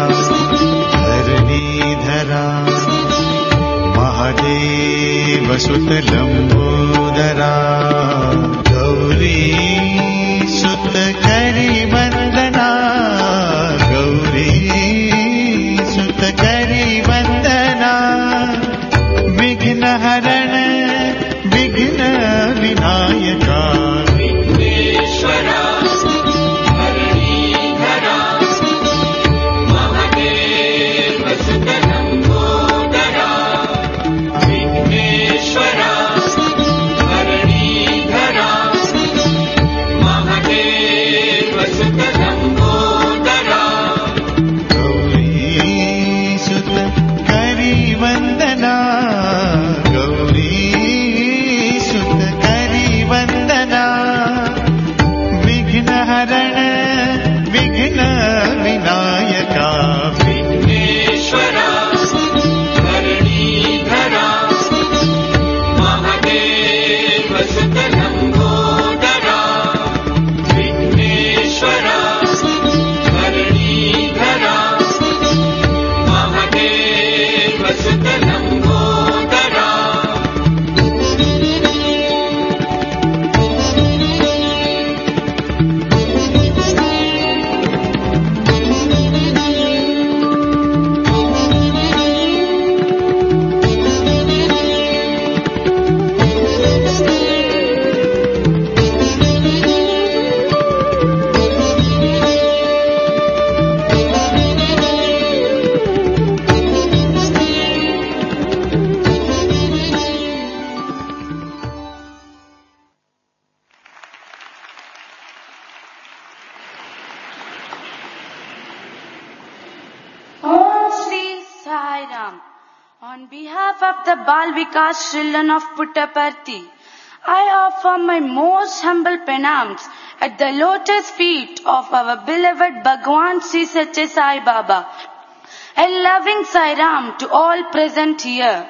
धरणीधरा महादेवसुतलम्बोदरा गौरी सुतकरिवन्दना गौरी सुतकरिवन्दना विघ्नहरण विघ्न विनायका गौरी सुत करिवन्दना गौरी सुत करिवन्दना विघ्नहरण विघ्न Vinayaka Om Sri Sai Ram. On behalf of the Bal Vikas children of Puttaparthi, I offer my most humble pranams at the lotus feet of our beloved Bhagwan Sri Satya Sai Baba, a loving Sai Ram to all present here.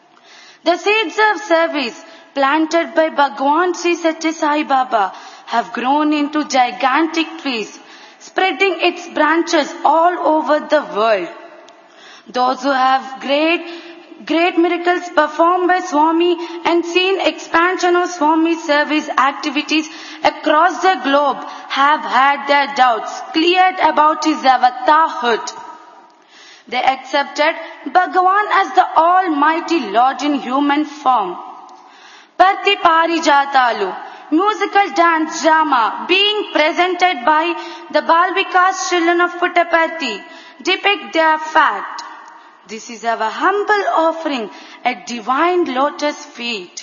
The seeds of service planted by Bhagwan Sri Satya Sai Baba have grown into gigantic trees, spreading its branches all over the world. Those who have great, great miracles performed by Swami and seen expansion of Swami's service activities across the globe have had their doubts cleared about his avatarhood. They accepted Bhagavan as the Almighty Lord in human form. Parti Parijatalu, musical dance drama being presented by the Balvikas children of Puttaparthi depict their fact. This is our humble offering at divine lotus feet.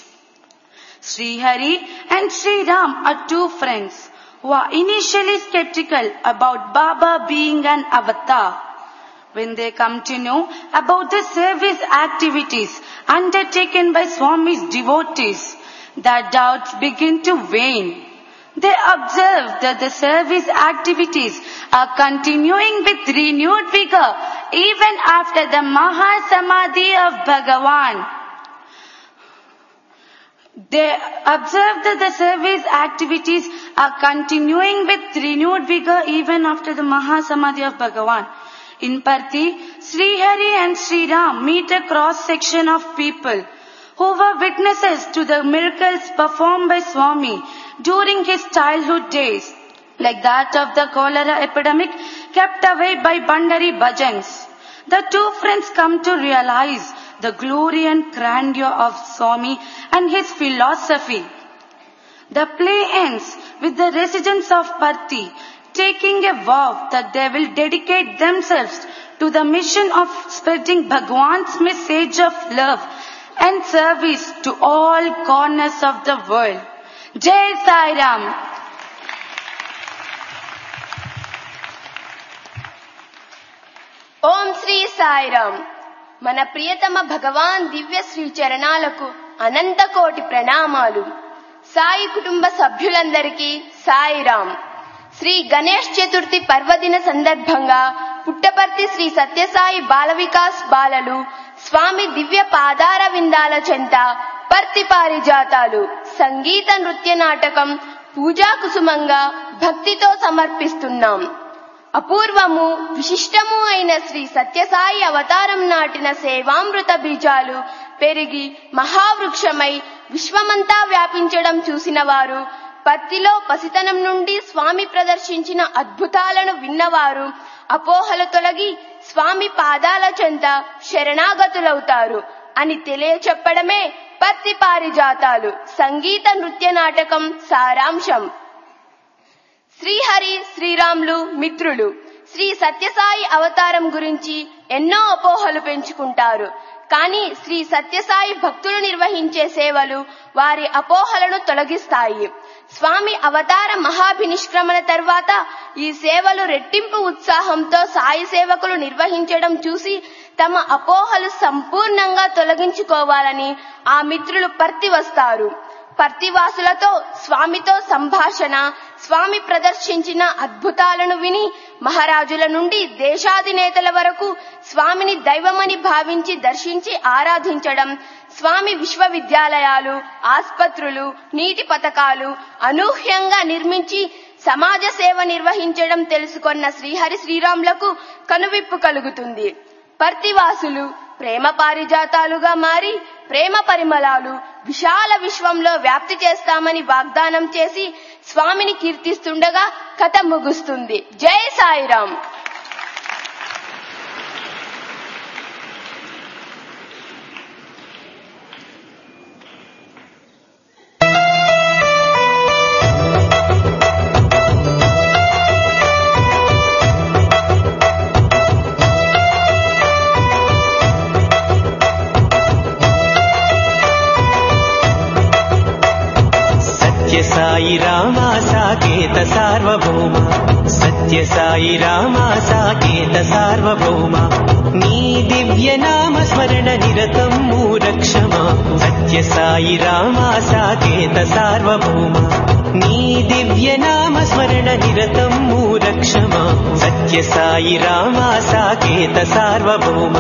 Sri Hari and Sri Ram are two friends who are initially skeptical about Baba being an avatar. When they come to know about the service activities undertaken by Swami's devotees, their doubts begin to wane. They observe that the service activities are continuing with renewed vigor even after the Mahasamadhi of Bhagavan. They observe that the service activities are continuing with renewed vigor even after the Mahasamadhi of Bhagavan. In Parthi, Sri Hari and Sri Ram meet a cross section of people who were witnesses to the miracles performed by Swami during his childhood days, like that of the cholera epidemic kept away by Bandari Bhajans. The two friends come to realize the glory and grandeur of Swami and his philosophy. The play ends with the residents of Parthi taking a vow that they will dedicate themselves to the mission of spreading Bhagwan's message of love and service to all corners of the world. Jai Sai Ram. ఓం శ్రీ సాయిరామ్ మన ప్రియతమ భగవాన్ దివ్య శ్రీ చరణాలకు అనంత కోటి ప్రణామాలు సాయి కుటుంబ సభ్యులందరికీ సాయిరామ్ శ్రీ గణేష్ చతుర్థి పర్వదిన సందర్భంగా పుట్టపర్తి శ్రీ సత్యసాయి బాల వికాస్ బాలలు స్వామి దివ్య పాదార విందాల చెంత పర్తి పారిజాతాలు సంగీత నృత్య నాటకం పూజా కుసుమంగా భక్తితో సమర్పిస్తున్నాం అపూర్వము విశిష్టము అయిన శ్రీ సత్యసాయి అవతారం నాటిన సేవామృత బీజాలు పెరిగి మహావృక్షమై విశ్వమంతా వ్యాపించడం చూసిన వారు పత్తిలో పసితనం నుండి స్వామి ప్రదర్శించిన అద్భుతాలను విన్నవారు అపోహలు తొలగి స్వామి పాదాల చెంత శరణాగతులవుతారు అని తెలియచెప్పడమే పత్తి పారిజాతాలు సంగీత నృత్య నాటకం సారాంశం శ్రీహరి శ్రీరాములు మిత్రులు శ్రీ సత్యసాయి అవతారం గురించి ఎన్నో అపోహలు పెంచుకుంటారు కానీ శ్రీ సత్యసాయి భక్తులు నిర్వహించే సేవలు వారి అపోహలను తొలగిస్తాయి స్వామి అవతార మహాభినిష్క్రమణ తర్వాత ఈ సేవలు రెట్టింపు ఉత్సాహంతో సాయి సేవకులు నిర్వహించడం చూసి తమ అపోహలు సంపూర్ణంగా తొలగించుకోవాలని ఆ మిత్రులు పర్తి వస్తారు పర్తివాసులతో స్వామితో సంభాషణ స్వామి ప్రదర్శించిన అద్భుతాలను విని మహారాజుల నుండి దేశాధినేతల వరకు స్వామిని దైవమని భావించి దర్శించి ఆరాధించడం స్వామి విశ్వవిద్యాలయాలు ఆస్పత్రులు నీటి పథకాలు అనూహ్యంగా నిర్మించి సమాజ సేవ నిర్వహించడం తెలుసుకొన్న శ్రీహరి శ్రీరాములకు కనువిప్పు కలుగుతుంది పర్తివాసులు ప్రేమ పారిజాతాలుగా మారి ప్రేమ పరిమళాలు విశాల విశ్వంలో వ్యాప్తి చేస్తామని వాగ్దానం చేసి స్వామిని కీర్తిస్తుండగా కథ ముగుస్తుంది జై సాయిరాం సత్య సాయి రామ సాకేత సార్వభౌమ సత్య సాయి రామ సాకేత సార్వభౌమ నీ దివ్య నామ స్మరణ నిరతం మూరక్షమా సత్య సాయి రామ సాకేత సార్వభౌమ నీ దివ్య నామ స్మరణ నిరతం మూరక్షమా సత్య సాయి రామ సాకేత సార్వభౌమ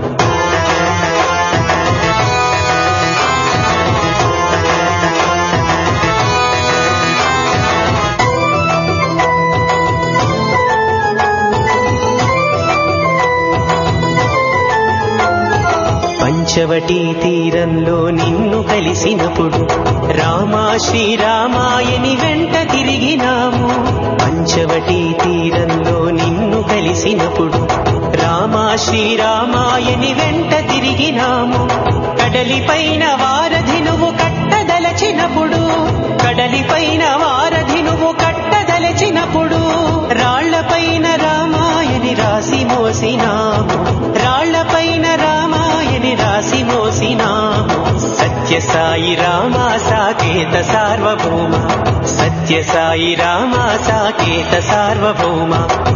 పంచవటి తీరంలో నిన్ను కలిసినప్పుడు రామా శ్రీరామాయని వెంట తిరిగినాము పంచవటి తీరంలో నిన్ను కలిసినప్పుడు రామా శ్రీరామాయని వెంట తిరిగినాము కడలిపైన వారధి నువ్వు కట్టదలచినప్పుడు కడలిపైన వారధి నువ్వు కట్టదలచినప్పుడు రాళ్లపైన రామాయని రాసి మోసినాము రాళ్లపైన రామాయని రాసి మోసినాము సత్య సాయి రామ సాకేత సార్వభౌమ సత్య సాయి రామ సాకేత సార్వభౌమ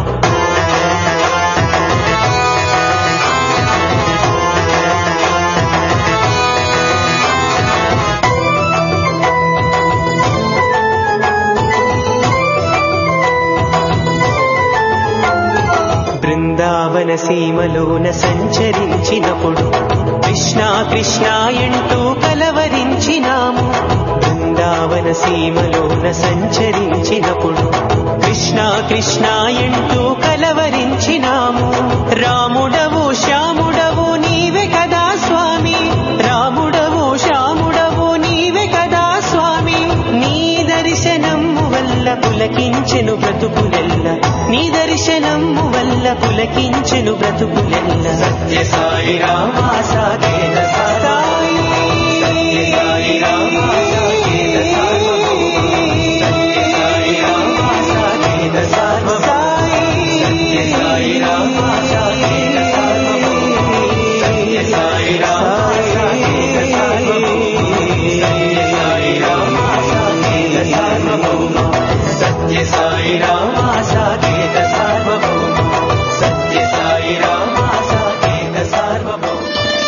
బృందావన సీమలోన సంచరించినప్పుడు కృష్ణ కృష్ణ ఎంటూ కలవరించినాము బృందావన సీమలోన సంచరించినప్పుడు కృష్ణ కృష్ణ ఎంటూ కలవరించినాము రాముడవు శ్యాముడవు నీవే కదా స్వామి రాముడవు శ్యాముడవు నీవే కదా స్వామి నీ దర్శనము వల్ల పులకించెను బ్రతుకులెల్ల నీ దర్శనము వల్ల పులకించెను బ్రతుకులెల్ల సత్య సాయి రామ సాగేత సాయి సత్య సాయి రామ సాగేత సత్య సాయి రామ సాగేత సత్య సాయి రామ సాగేత సత్య సాయి రామ సాగేత సార్వభౌమ సత్య సాయి రామ సాగేత సార్వభౌమ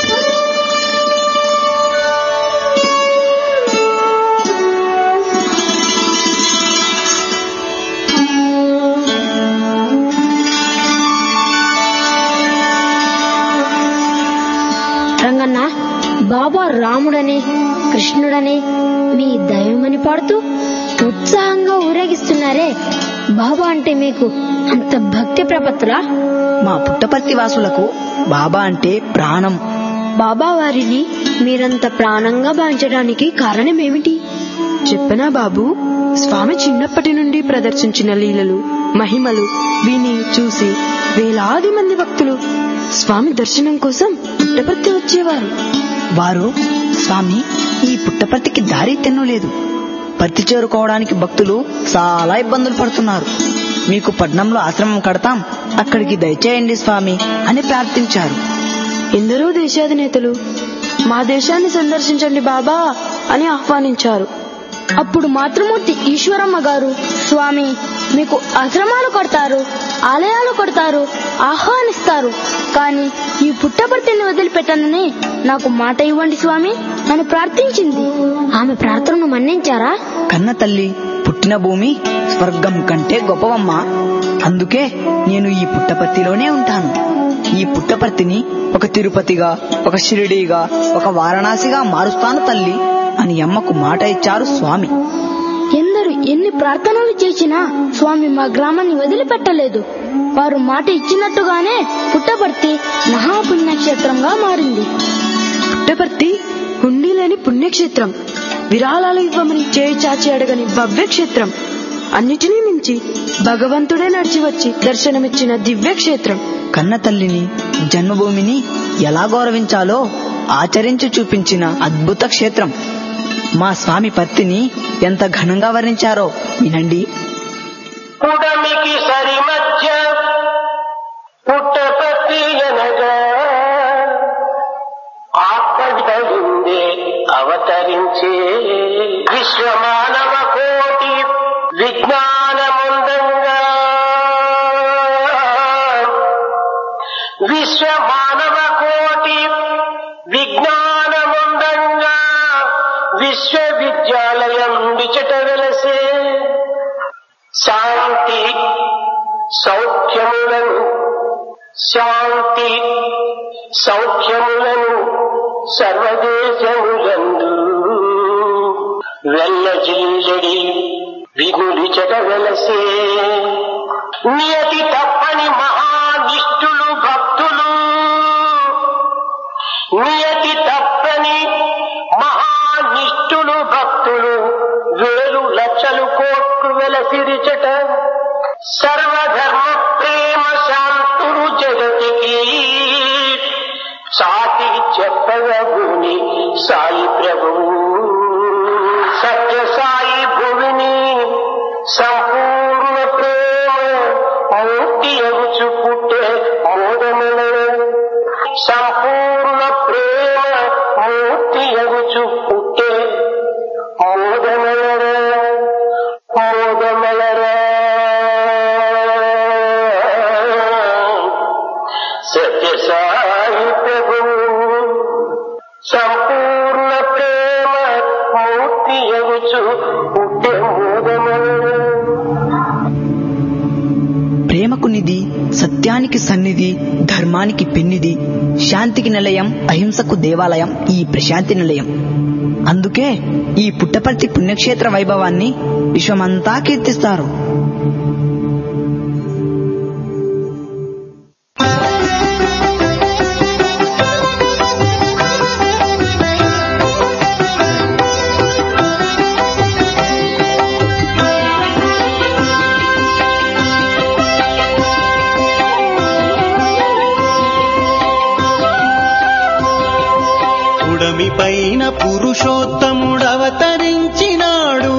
రంగన్న బాబా రాముడని కృష్ణుడని మీ దైవమని పాడుతూ ఉత్సాహంగా ఊరేగిస్తున్నారే బాబా అంటే మీకు అంత భక్తి ప్రపత్తులా మా పుట్టపర్తి వాసులకు బాబా అంటే ప్రాణం బాబా వారిని మీరంత ప్రాణంగా భావించడానికి కారణమేమిటి చెప్పనా బాబు స్వామి చిన్నప్పటి నుండి ప్రదర్శించిన లీలలు మహిమలు విని చూసి వేలాది మంది భక్తులు స్వామి దర్శనం కోసం పుట్టపర్తి వచ్చేవారు వారు స్వామి ఈ పుట్టపర్తికి దారి తెన్నలేదు పత్తి చేరుకోవడానికి భక్తులు చాలా ఇబ్బందులు పడుతున్నారు మీకు పట్నంలో ఆశ్రమం కడతాం అక్కడికి దయచేయండి స్వామి అని ప్రార్థించారు ఎందరో దేశాధినేతలు మా దేశాన్ని సందర్శించండి బాబా అని ఆహ్వానించారు అప్పుడు మాతృమూర్తి ఈశ్వరమ్మ గారు స్వామి మీకు ఆశ్రమాలు కడతారు ఆలయాలు కడతారు ఆహ్వానిస్తారు కానీ ఈ పుట్టపర్తిని వదిలిపెట్టనని నాకు మాట ఇవ్వండి స్వామి అని ప్రార్థించింది ఆమె ప్రార్థనను మన్నించారా కన్న తల్లి పుట్టిన భూమి స్వర్గం కంటే గొప్పవమ్మా అందుకే నేను ఈ పుట్టపర్తిలోనే ఉంటాను ఈ పుట్టపర్తిని ఒక తిరుపతిగా ఒక షిరిడీగా ఒక వారణాసిగా మారుస్తాను తల్లి అని అమ్మకు మాట ఇచ్చారు స్వామి ఎందరు ఎన్ని ప్రార్థనలు చేసినా స్వామి మా గ్రామాన్ని వదిలిపెట్టలేదు వారు మాట ఇచ్చినట్టుగానే పుట్టపర్తి మహాపుణ్యక్షేత్రంగా మారింది పుట్టపర్తి హుండీ లేని పుణ్యక్షేత్రం విరాళాలు ఇవ్వమని చేయి చాచి అడగని భవ్య క్షేత్రం అన్నిటినీ మించి భగవంతుడే నడిచి వచ్చి దర్శనమిచ్చిన దివ్య క్షేత్రం కన్న తల్లిని జన్మభూమిని ఎలా గౌరవించాలో ఆచరించి చూపించిన అద్భుత క్షేత్రం మా స్వామి పత్తిని ఎంత ఘనంగా వర్ణించారో వినండి పుడమికి సరి మధ్య పుట్టపత్తి అనగా ఆత్మవిందే అవతరించే విశ్వమానవ కోటి విజ్ఞానముందంగా విశ్వమానవ కోటి విజ్ఞానముందంగా విశ్వవిద్యాలయం విచట వెలసే శాంతి సౌఖ్యములను శాంతి సౌఖ్యములను సర్వదేశములందు వెల్లజిల్లడి విగుడి వెలసే నియతి తప్పని మహానిష్ఠులు భక్తులు నియతి తప్పని మహానిష్ఠులు భక్తులు వేలు లక్షలు కోట్లు వెలసిరిచట సర్వధర్మ ప్రేమ శాంతులు జగతికి సాటి చెప్పగూని సాయి ప్రభువు సత్య సాయి భూమిని సంపూర్ణ ప్రేమ మూర్తి ఎగుచు పుట్టే మోదముల సంపూర్ణ ప్రేమ మూర్తి ఎగుచు పుట్టే మోదమలర మోదమలర సత్య సాయి ప్రభు సంపూర్ణ ప్రేమ మూర్తి ఎగుచు పుట్టే మోదమలర ప్రేమకు నిధి సత్యానికి సన్నిధి ధర్మానికి పెన్నిది శాంతికి నిలయం అహింసకు దేవాలయం ఈ ప్రశాంతి నిలయం అందుకే ఈ పుట్టపర్తి పుణ్యక్షేత్ర వైభవాన్ని విశ్వమంతా కీర్తిస్తారు పుడమి పైన పురుషోత్తముడవతరించినాడు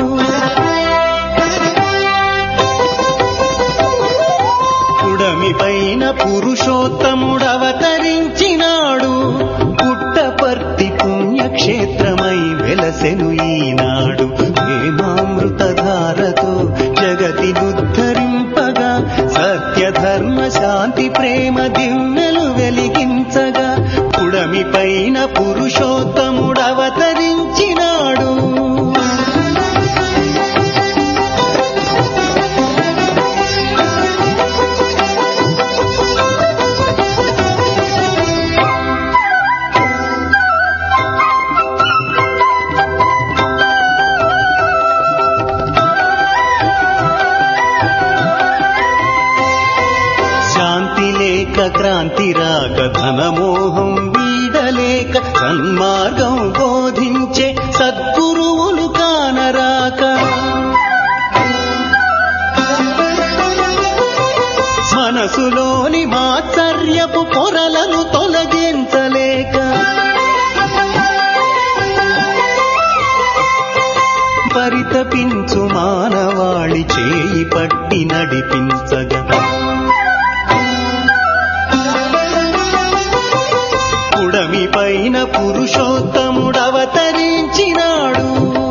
పుడమి పైన పురుషోత్తముడవతరించినాడు పుట్టపర్తి పుణ్యక్షేత్రమై వెలసెను ఈనాడు ప్రేమామృతధారతో జగతినుద్ధరింపగా సత్యధర్మ శాంతి ప్రేమ దివ్యలు వెలిగించగా పుడమి పైన పురుషోత్తముడవతరించినాడు చిరాక ధనమోహం వీడలేక సన్మార్గం బోధించే సద్గురువులు కానరాక మనసులోని మాత్సర్యపు పొరలను తొలగించలేక పరితపించు మానవాళి చేయి పట్టి నడిపించగా పుడమి పైన పురుషోత్తముడవతరించినాడు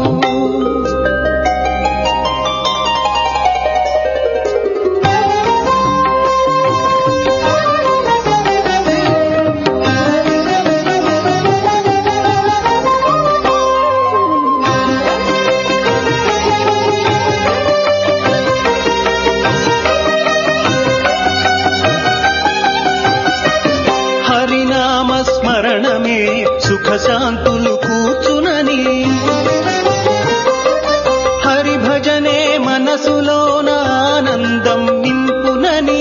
హరినామ స్మరణమే సుఖ శాంతులు కూర్చునని హరి భజనే మనసులోన ఆనందం నింపునని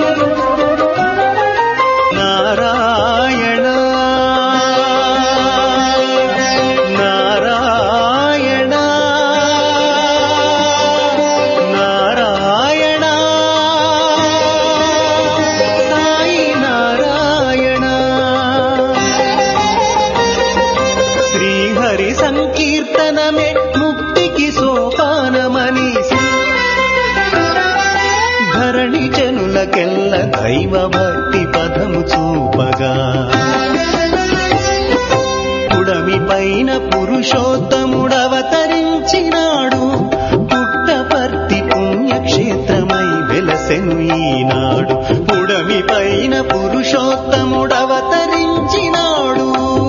నారాయణ నారాయణ నారాయణ సాయి నారాయణ శ్రీహరి సంకీర్తనమే ముక్తికి సోపానమని ధరణి జనులకెల్ల దైవ భక్తి పదము చూపగా పుడమి పైన పురుషోత్తముడవతరించినాడు పుట్టపర్తి పుణ్యక్షేత్రమై వెలసెను ఈనాడు పుడమి పైన పురుషోత్తముడవతరించినాడు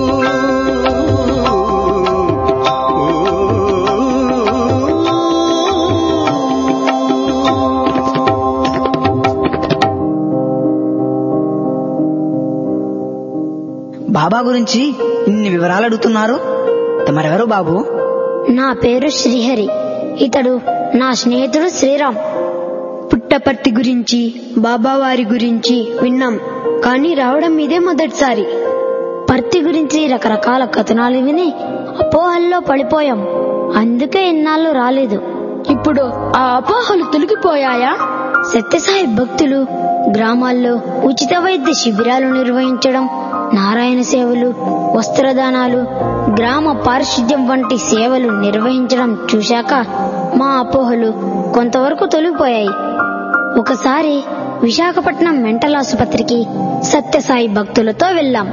బాబా గురించి ఇన్ని వివరాలు అడుగుతున్నారు తమరెవరు బాబు నా పేరు శ్రీహరి ఇతడు నా స్నేహితుడు శ్రీరామ్ పుట్టపర్తి గురించి బాబావారి గురించి విన్నాం కానీ రావడం ఇదే మొదటిసారి పర్తి గురించి రకరకాల కథనాలు విని అపోహల్లో పడిపోయాం అందుకే ఇన్నాళ్ళు రాలేదు ఇప్పుడు ఆ అపోహలు తొలగిపోయాయా సత్యసాయి భక్తులు గ్రామాల్లో ఉచిత వైద్య శిబిరాలు నిర్వహించడం నారాయణ సేవలు వస్త్రదానాలు గ్రామ పారిశుద్ధ్యం వంటి సేవలు నిర్వహించడం చూశాక మా అపోహలు కొంతవరకు తొలగిపోయాయి ఒకసారి విశాఖపట్నం మెంటల్ ఆసుపత్రికి సత్యసాయి భక్తులతో వెళ్ళాం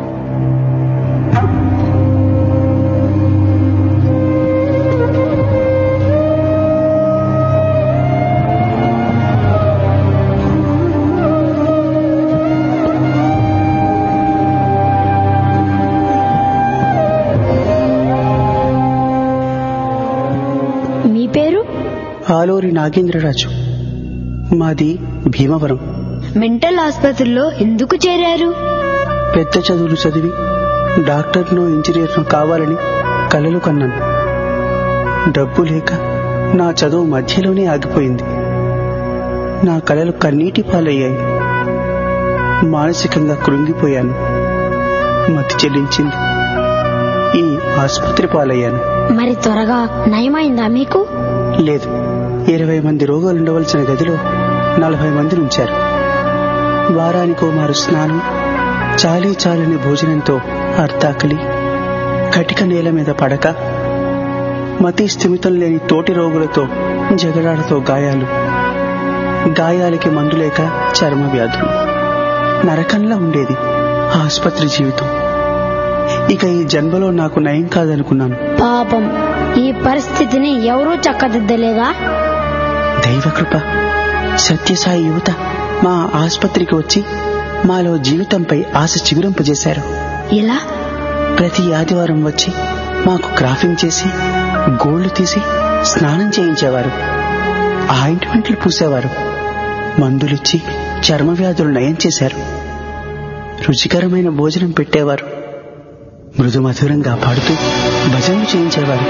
మీ పేరు ఆలూరి నాగేంద్రరాజు మాది భీమవరం మెంటల్ ఆసుపత్రిలో ఎందుకు చేరారు పెద్ద చదువులు చదివి డాక్టర్ను ఇంజనీర్ను కావాలని కలలు కన్నాను డబ్బు లేక నా చదువు మధ్యలోనే ఆగిపోయింది నా కలలు కన్నీటి పాలయ్యాయి మానసికంగా కృంగిపోయాను మతి చెల్లించింది ఈ ఆసుపత్రి పాలయ్యాను మరి త్వరగా నయమైందా మీకు లేదు ఇరవై మంది రోగులు ఉండవలసిన గదిలో నలభై మంది ఉంచారు వారానికో మారు స్నానం చాలీ చాలని భోజనంతో అర్ధాకలి కటిక నేల మీద పడక మతి స్థిమితం లేని తోటి రోగులతో జగడాడతో గాయాలు గాయాలకి మందు లేక చర్మ వ్యాధులు నరకంలా ఉండేది ఆ ఆసుపత్రి జీవితం ఇక ఈ జన్మలో నాకు నయం కాదనుకున్నాను పాపం ఈ పరిస్థితిని ఎవరూ చక్కదిద్దలేదా దైవకృప సత్యసాయి యువత మా ఆసుపత్రికి వచ్చి మాలో జీవితంపై ఆశ చిగురింపజేశారు ఇలా ప్రతి ఆదివారం వచ్చి మాకు క్రాఫింగ్ చేసి గోళ్లు తీసి స్నానం చేయించేవారు ఆయింట్మెంట్లు పూసేవారు మందులిచ్చి చర్మ వ్యాధులు నయం చేశారు రుచికరమైన భోజనం పెట్టేవారు మృదు మధురంగా పాడుతూ భజనలు చేయించేవారు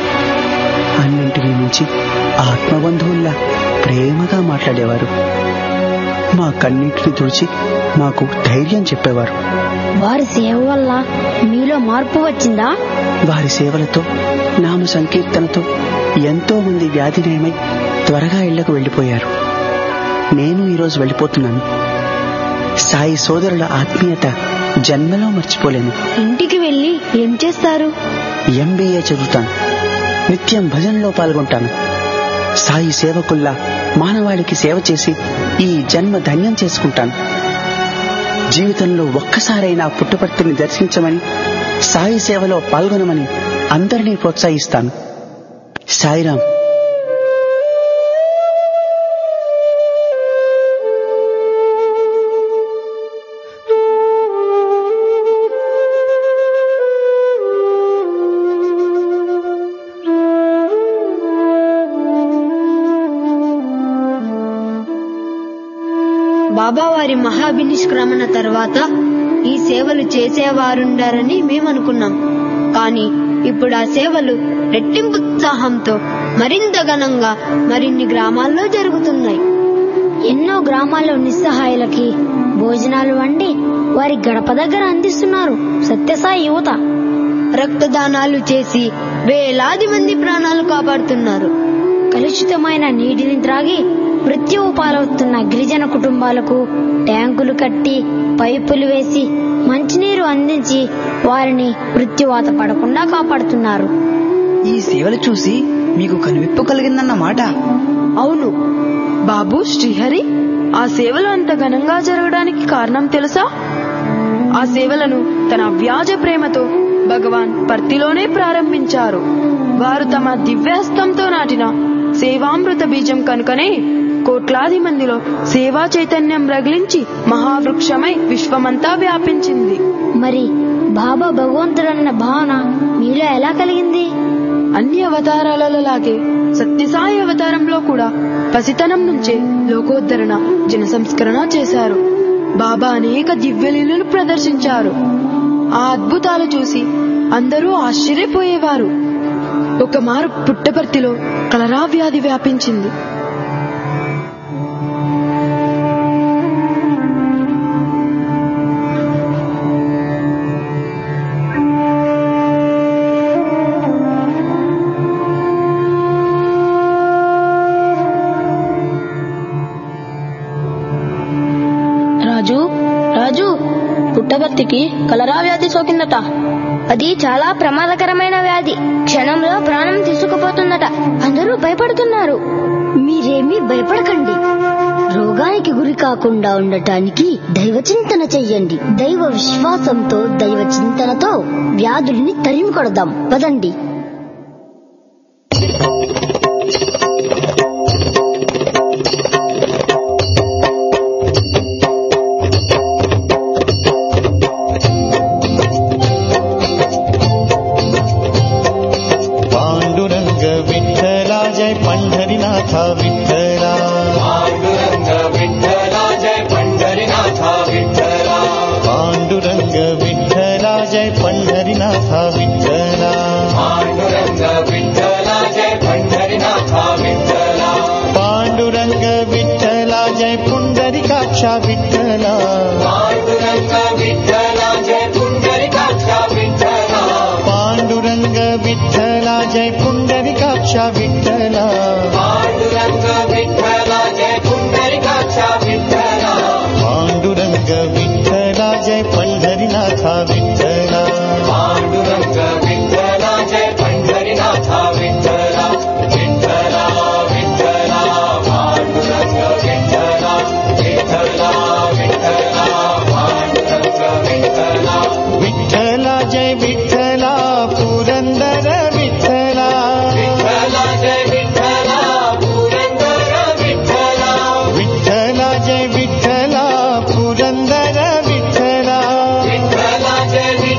అన్నింటినీ మించి ఆత్మబంధువుల్లా ప్రేమగా మాట్లాడేవారు మా కన్నీటిని తుడిచి మాకు ధైర్యం చెప్పేవారు వారి సేవ వల్ల మీలో మార్పు వచ్చిందా వారి సేవలతో నామ సంకీర్తనతో ఎంతో మంది వ్యాధి నయమై త్వరగా ఇళ్లకు వెళ్ళిపోయారు నేను ఈరోజు వెళ్ళిపోతున్నాను సాయి సోదరుల ఆత్మీయత జన్మలో మర్చిపోలేను ఇంటికి వెళ్ళి ఏం చేస్తారు ఎంబీఏ చదువుతాను నిత్యం భజనలో పాల్గొంటాను సాయి సేవకుల్లా మానవాళికి సేవ చేసి ఈ జన్మ ధన్యం చేసుకుంటాను జీవితంలో ఒక్కసారైనా పుట్టుపర్తిని దర్శించమని సాయి సేవలో పాల్గొనమని అందరినీ ప్రోత్సహిస్తాను సాయిరాం బాబా వారి మహాభినిష్క్రమణ తర్వాత ఈ సేవలు చేసేవారుండారని మేమనుకున్నాం కానీ ఇప్పుడు ఆ సేవలు రెట్టింపు ఉత్సాహంతో మరింత ఘనంగా మరిన్ని గ్రామాల్లో జరుగుతున్నాయి ఎన్నో గ్రామాల్లో నిస్సహాయులకి భోజనాలు వండి వారి గడప దగ్గర అందిస్తున్నారు సత్యసాయి యువత రక్తదానాలు చేసి వేలాది మంది ప్రాణాలు కాపాడుతున్నారు కలుషితమైన నీటిని త్రాగి మృత్యువు పాలవుతున్న గిరిజన కుటుంబాలకు ట్యాంకులు కట్టి పైపులు వేసి మంచినీరు అందించి వారిని మృత్యువాత పడకుండా కాపాడుతున్నారు ఈ సేవలు చూసి మీకు కనువిప్పు కలిగిందన్నమాట అవును బాబు శ్రీహరి ఆ సేవలు అంత ఘనంగా జరగడానికి కారణం తెలుసా ఆ సేవలను తన వ్యాజ ప్రేమతో భగవాన్ పర్తిలోనే ప్రారంభించారు వారు తమ దివ్యహస్తంతో నాటిన సేవామృత బీజం కనుకనే కోట్లాది మందిలో సేవా చైతన్యం రగిలించి మహావృక్షమై విశ్వమంతా వ్యాపించింది మరి బాబా భగవంతుడన్న భావన మీలో ఎలా కలిగింది అన్ని అవతారాలలో లాగే సత్యసాయి అవతారంలో కూడా పసితనం నుంచే లోకోద్ధరణ జన సంస్కరణ చేశారు బాబా అనేక దివ్యలీలను ప్రదర్శించారు ఆ అద్భుతాలు చూసి అందరూ ఆశ్చర్యపోయేవారు ఒక మారు పుట్టపర్తిలో కలరా వ్యాధి వ్యాపించింది రాజు రాజు పుట్టబర్తికి కలరా వ్యాధి సోకిందట అది చాలా ప్రమాదకరమైన వ్యాధి క్షణంలో ప్రాణం తీసుకుపోతుందట అందరూ భయపడుతున్నారు మీరేమీ భయపడకండి రోగానికి గురి కాకుండా ఉండటానికి దైవ చింతన చెయ్యండి దైవ విశ్వాసంతో దైవ చింతనతో వ్యాధుల్ని తరిమి కొడదాం పదండి पांडुरंग विठ्ठला जय पंढरीनाथा विठ्ठला पांडुरंग विठ्ठला जय पंढरीनाथा विठ्ठला पांडुरंग विठ्ठला जय पंढरीनाथा विठ्ठला पांडुरंग विठ्ठला जय पंढरीनाथा विठ्ठला पांडुरंग विठ्ठला जय पुंडरीकाक्षा विठ्ठला पांडुरंग विठ्ठला जय पुंडरीकाक्षा विठ्ठला पांडुरंग विठ्ठला जय पुंडरीकाक्षा विठ्ठला पांडुरंग विठ्ठला जय पुंडरीकाक्षा विठ्ठला पांडुरंग विठ्ठला जय पंढरीनाथा विठ्ठला पांडुरंग विठ्ठला जय पंढरीनाथा विठ्ठला विठ्ठला विठ्ठला पांडुरंग विठ्ठला विठ्ठला विठ्ठला पांडुरंग विठ्ठला विठ्ठला जय विठ्ठला पुरंदर विठ्ठला विठ्ठला जय विठ्ठला पुरंदर विठ्ठला विठ्ठला जय विठ्ठला पुरंदर विठ्ठला विठ्ठला जय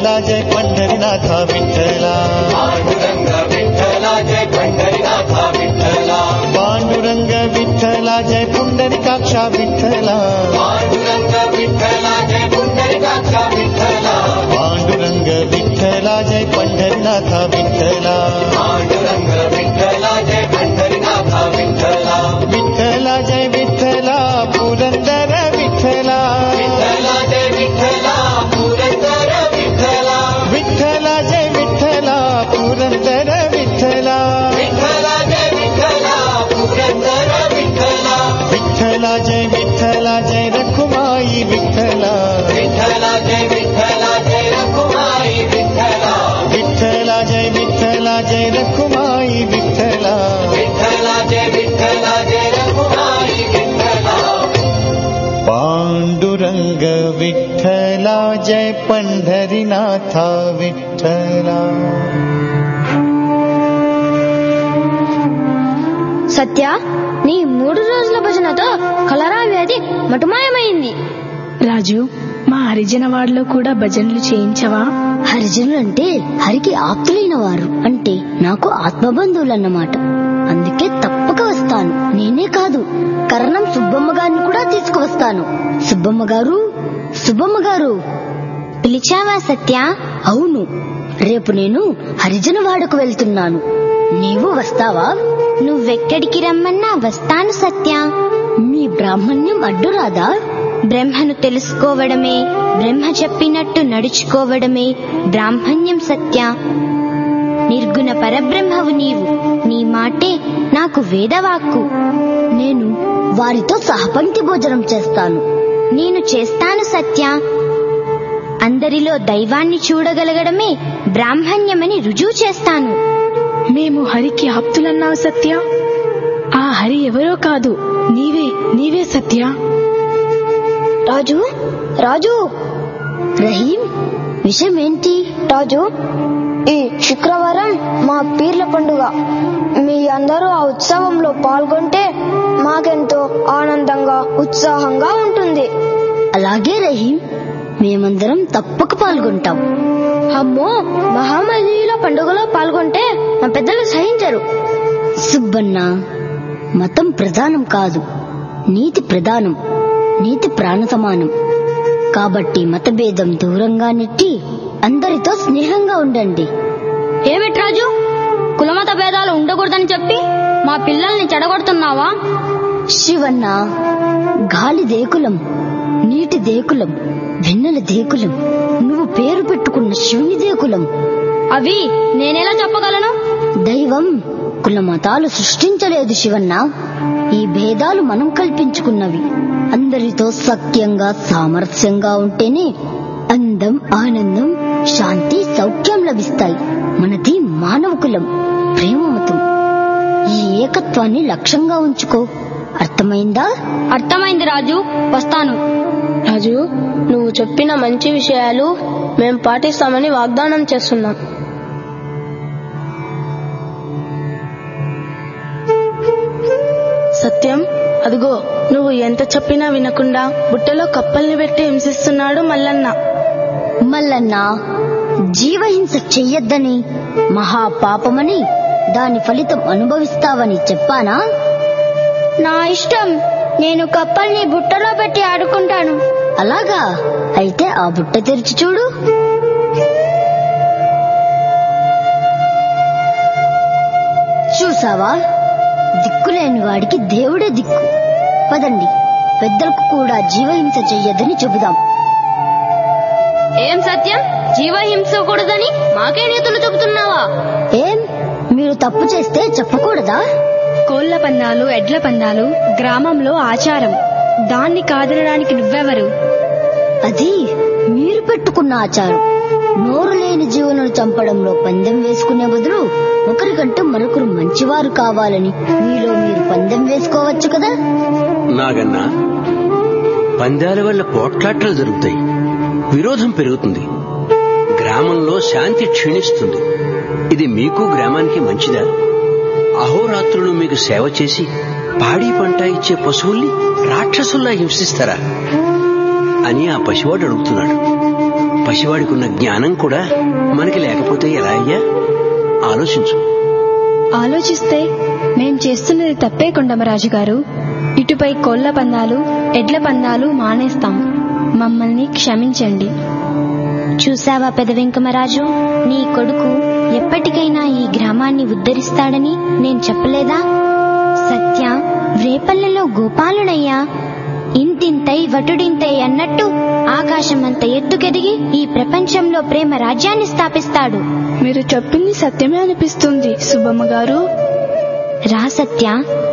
विठ्ठला जय पंढरीनाथ विठ्ठला पांडुरंग विठ्ठला जय पंढरीनाथा विठ्ठला पांडुरंग विठ्ठला जय पुंडरिकाक्षा विठ्ठला पांडुरंग विठ्ठला जय पुंडरीकाक्षा विठ्ठला पांडुरंग विठ्ठला जय पंढरीनाथ विठ्ठला पांडुरंग विठ्ठला जय पंढरीनाथा विठ्ठला विठ्ठला जय विठ्ठला पुरंदर विठ्ठला विठ्ठला जय विठ्ठला पुरंदर विठ्ठला विठ्ठला जय विठ्ठला पुरंदर विठ्ठला विठ्ठला जय विठ्ठला पुरंदर विठ्ठला विठ्ठला जय विठ्ठला जय रखुमाई विठ्ठला विठ्ठला जय विठ्ठला जय रखुमाई विठ्ठला विठ्ठला जय विठ्ठला जय रखुमाई विठ्ठला विठ्ठला जय विठ्ठला जय रखुमाई विठ्ठला पांडुरंग विठ्ठला जय पंढरीनाथा विठ्ठला సత్య నీ మూడు రోజుల భజనతో కలరా వ్యాధి మటుమాయమైంది రాజు మా హరిజన వాడలో కూడా భజనలు చేయించవా హరిజనులు అంటే హరికి ఆప్తులైన వారు అంటే నాకు ఆత్మబంధువులన్నమాట అందుకే తప్పక వస్తాను నేనే కాదు కరణం సుబ్బమ్మ గారిని కూడా తీసుకువస్తాను సుబ్బమ్మ గారు సుబ్బమ్మ గారు పిలిచావా సత్య అవును రేపు నేను హరిజన వాడకు వెళ్తున్నాను నీవు వస్తావా నువ్వెక్కడికి రమ్మన్నా వస్తాను సత్య మీ బ్రాహ్మణ్యం అడ్డురాదా బ్రహ్మను తెలుసుకోవడమే బ్రహ్మ చెప్పినట్టు నడుచుకోవడమే బ్రాహ్మణ్యం సత్య నిర్గుణ పరబ్రహ్మవు నీవు నీ మాటే నాకు వేదవాక్కు నేను వారితో సహపంక్తి భోజనం చేస్తాను నేను చేస్తాను సత్య అందరిలో దైవాన్ని చూడగలగడమే బ్రాహ్మణ్యమని రుజువు చేస్తాను మేము హరికి ఆప్తులన్నావు సత్య ఆ హరి ఎవరో కాదు నీవే నీవే సత్య రాజు రాజు రహీం విషయం ఏంటి రాజు ఈ శుక్రవారం మా పీర్ల పండుగ మీ అందరూ ఆ ఉత్సవంలో పాల్గొంటే మాకెంతో ఆనందంగా ఉత్సాహంగా ఉంటుంది అలాగే రహీం మేమందరం తప్పక పాల్గొంటాం అమ్మో మహామహిళ పండుగలో పాల్గొంటే మా పెద్దలు సహించరు సుబ్బన్న మతం ప్రధానం కాదు నీతి ప్రధానం నీతి ప్రాణ సమానం కాబట్టి మతభేదం దూరంగా నెట్టి అందరితో స్నేహంగా ఉండండి ఏమిటి రాజు కులమత భేదాలు ఉండకూడదని చెప్పి మా పిల్లల్ని చెడగొడుతున్నావా శివన్న గాలి దేకులం నీటి దేకులం వెన్నెల దేకులం నువ్వు పేరు పెట్టుకున్న శివుని దేకులం అవి నేనెలా చెప్పగలను దైవం కుల మతాలు సృష్టించలేదు శివన్న ఈ భేదాలు మనం కల్పించుకున్నవి అందరితో సఖ్యంగా సామరస్యంగా ఉంటేనే అందం ఆనందం శాంతి సౌఖ్యం లభిస్తాయి మనది మానవ కులం ప్రేమమతం ఈ ఏకత్వాన్ని లక్ష్యంగా ఉంచుకో అర్థమైందా అర్థమైంది రాజు వస్తాను రాజు నువ్వు చెప్పిన మంచి విషయాలు మేం పాటిస్తామని వాగ్దానం చేస్తున్నాం సత్యం అదిగో నువ్వు ఎంత చెప్పినా వినకుండా బుట్టలో కప్పల్ని పెట్టి హింసిస్తున్నాడు మల్లన్న మల్లన్న జీవహింస చెయ్యొద్దని మహాపాపమని దాని ఫలితం అనుభవిస్తావని చెప్పానా నా ఇష్టం నేను కప్పల్ని బుట్టలో పెట్టి ఆడుకుంటాను అలాగా అయితే ఆ బుట్ట తెరిచి చూడు చూసావా దిక్కులేని వాడికి దేవుడే దిక్కు పదండి పెద్దలకు కూడా జీవహింస చెయ్యొద్దని చెబుదాం ఏం సత్యం జీవహింస కూడదని మాకే నీతులు చెబుతున్నావా ఏం మీరు తప్పు చేస్తే చెప్పకూడదా కోళ్ల పందాలు ఎడ్ల పందాలు గ్రామంలో ఆచారం దాన్ని కాదనడానికి నువ్వెవరు అది మీరు పెట్టుకున్న ఆచారం నోరు లేని జీవులను చంపడంలో పందెం వేసుకునే బదులు ఒకరికంటే మరొకరు మంచివారు కావాలని మీలో మీరు పందెం వేసుకోవచ్చు కదా నాగన్నా పందాల వల్ల పోట్లాటలు జరుగుతాయి విరోధం పెరుగుతుంది గ్రామంలో శాంతి క్షీణిస్తుంది ఇది మీకు గ్రామానికి మంచిదా అహోరాత్రులు మీకు సేవ చేసి పాడి పంట ఇచ్చే పశువుల్ని రాక్షసుల్లా హింసిస్తారా అని ఆ పసివాడు అడుగుతున్నాడు పసివాడికున్న జ్ఞానం కూడా మనకి లేకపోతే ఎలా అయ్యా ఆలోచించు ఆలోచిస్తే మేం చేస్తున్నది తప్పే కొండమరాజు గారు ఇటుపై కోళ్ల పందాలు ఎడ్ల పందాలు మానేస్తాం మమ్మల్ని క్షమించండి చూసావా పెద వెంకమరాజు నీ కొడుకు ఎప్పటికైనా ఈ గ్రామాన్ని ఉద్ధరిస్తాడని నేను చెప్పలేదా సత్య వ్రేపల్లెలో గోపాలుడయ్యా ఇంతింతై వటుడింతై అన్నట్టు ఆకాశమంత ఎత్తుకెదిగి ఈ ప్రపంచంలో ప్రేమ రాజ్యాన్ని స్థాపిస్తాడు మీరు చెప్పింది సత్యమే అనిపిస్తుంది సుబ్బమ్మ గారు రా సత్య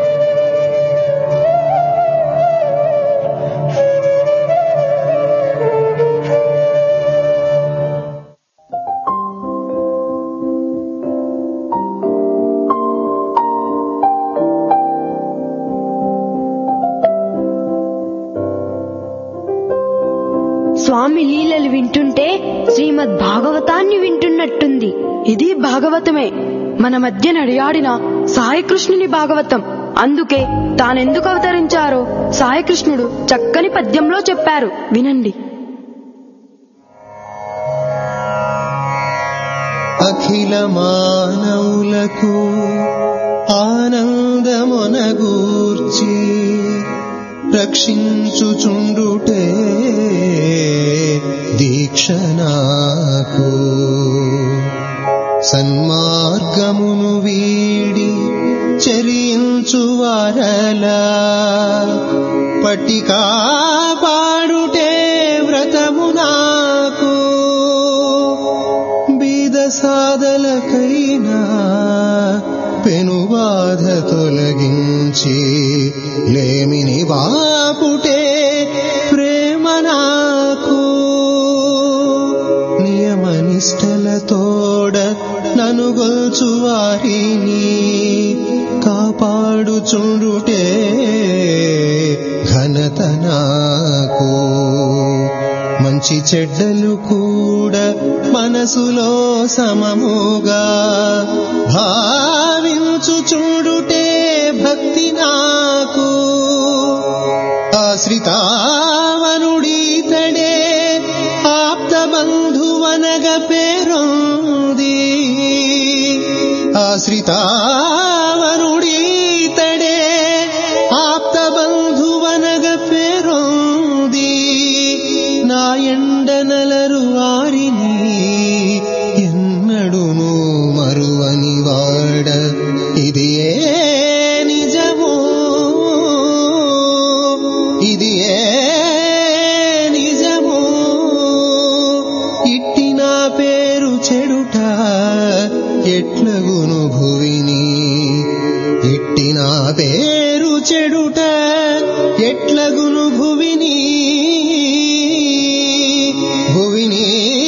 స్వామి లీలలు వింటుంటే శ్రీమద్ భాగవతాన్ని వింటున్నట్టుంది ఇది భాగవతమే మన మధ్య నడియాడిన సాయికృష్ణుని భాగవతం అందుకే తానెందుకు అవతరించారో సాయికృష్ణుడు చక్కని పద్యంలో చెప్పారు వినండి అఖిల మానవులకు ఆనందమునగూర్చి రక్షించుచుండుటే దీక్ష నాకు సన్మార్గమును వీడి చరించు వారలా పట్టికా పాడుటే వ్రతము నాకు బీద సాధలకైనా పెనుబాధ తొలగించి లేమిని బాపుటే ప్రేమ నాకు నియమనిష్టలతోడ ననుగొల్చు వారిని కాపాడుచుండుటే ఘనత నాకు మంచి చెడ్డలు కూడా మనసులో సమముగా భావించు చూడుటే భక్తి నాకు ఆశ్రితావనుడీతడే ఆప్త బంధువనగ పేరొంది ఆశ్రితావనుడీతడే ఆప్త బంధువనగ పేరొంది నా ఎండనలరు వారిని ఎన్నడును మరువని వాడ ఇది ఏ నిజము ఇది ఏ నిజము ఇట్టి నా పేరు చెడుట ఎట్లగును భువిని ఇట్టి నా పేరు చెడుట ఎట్లగును భువిని భువిని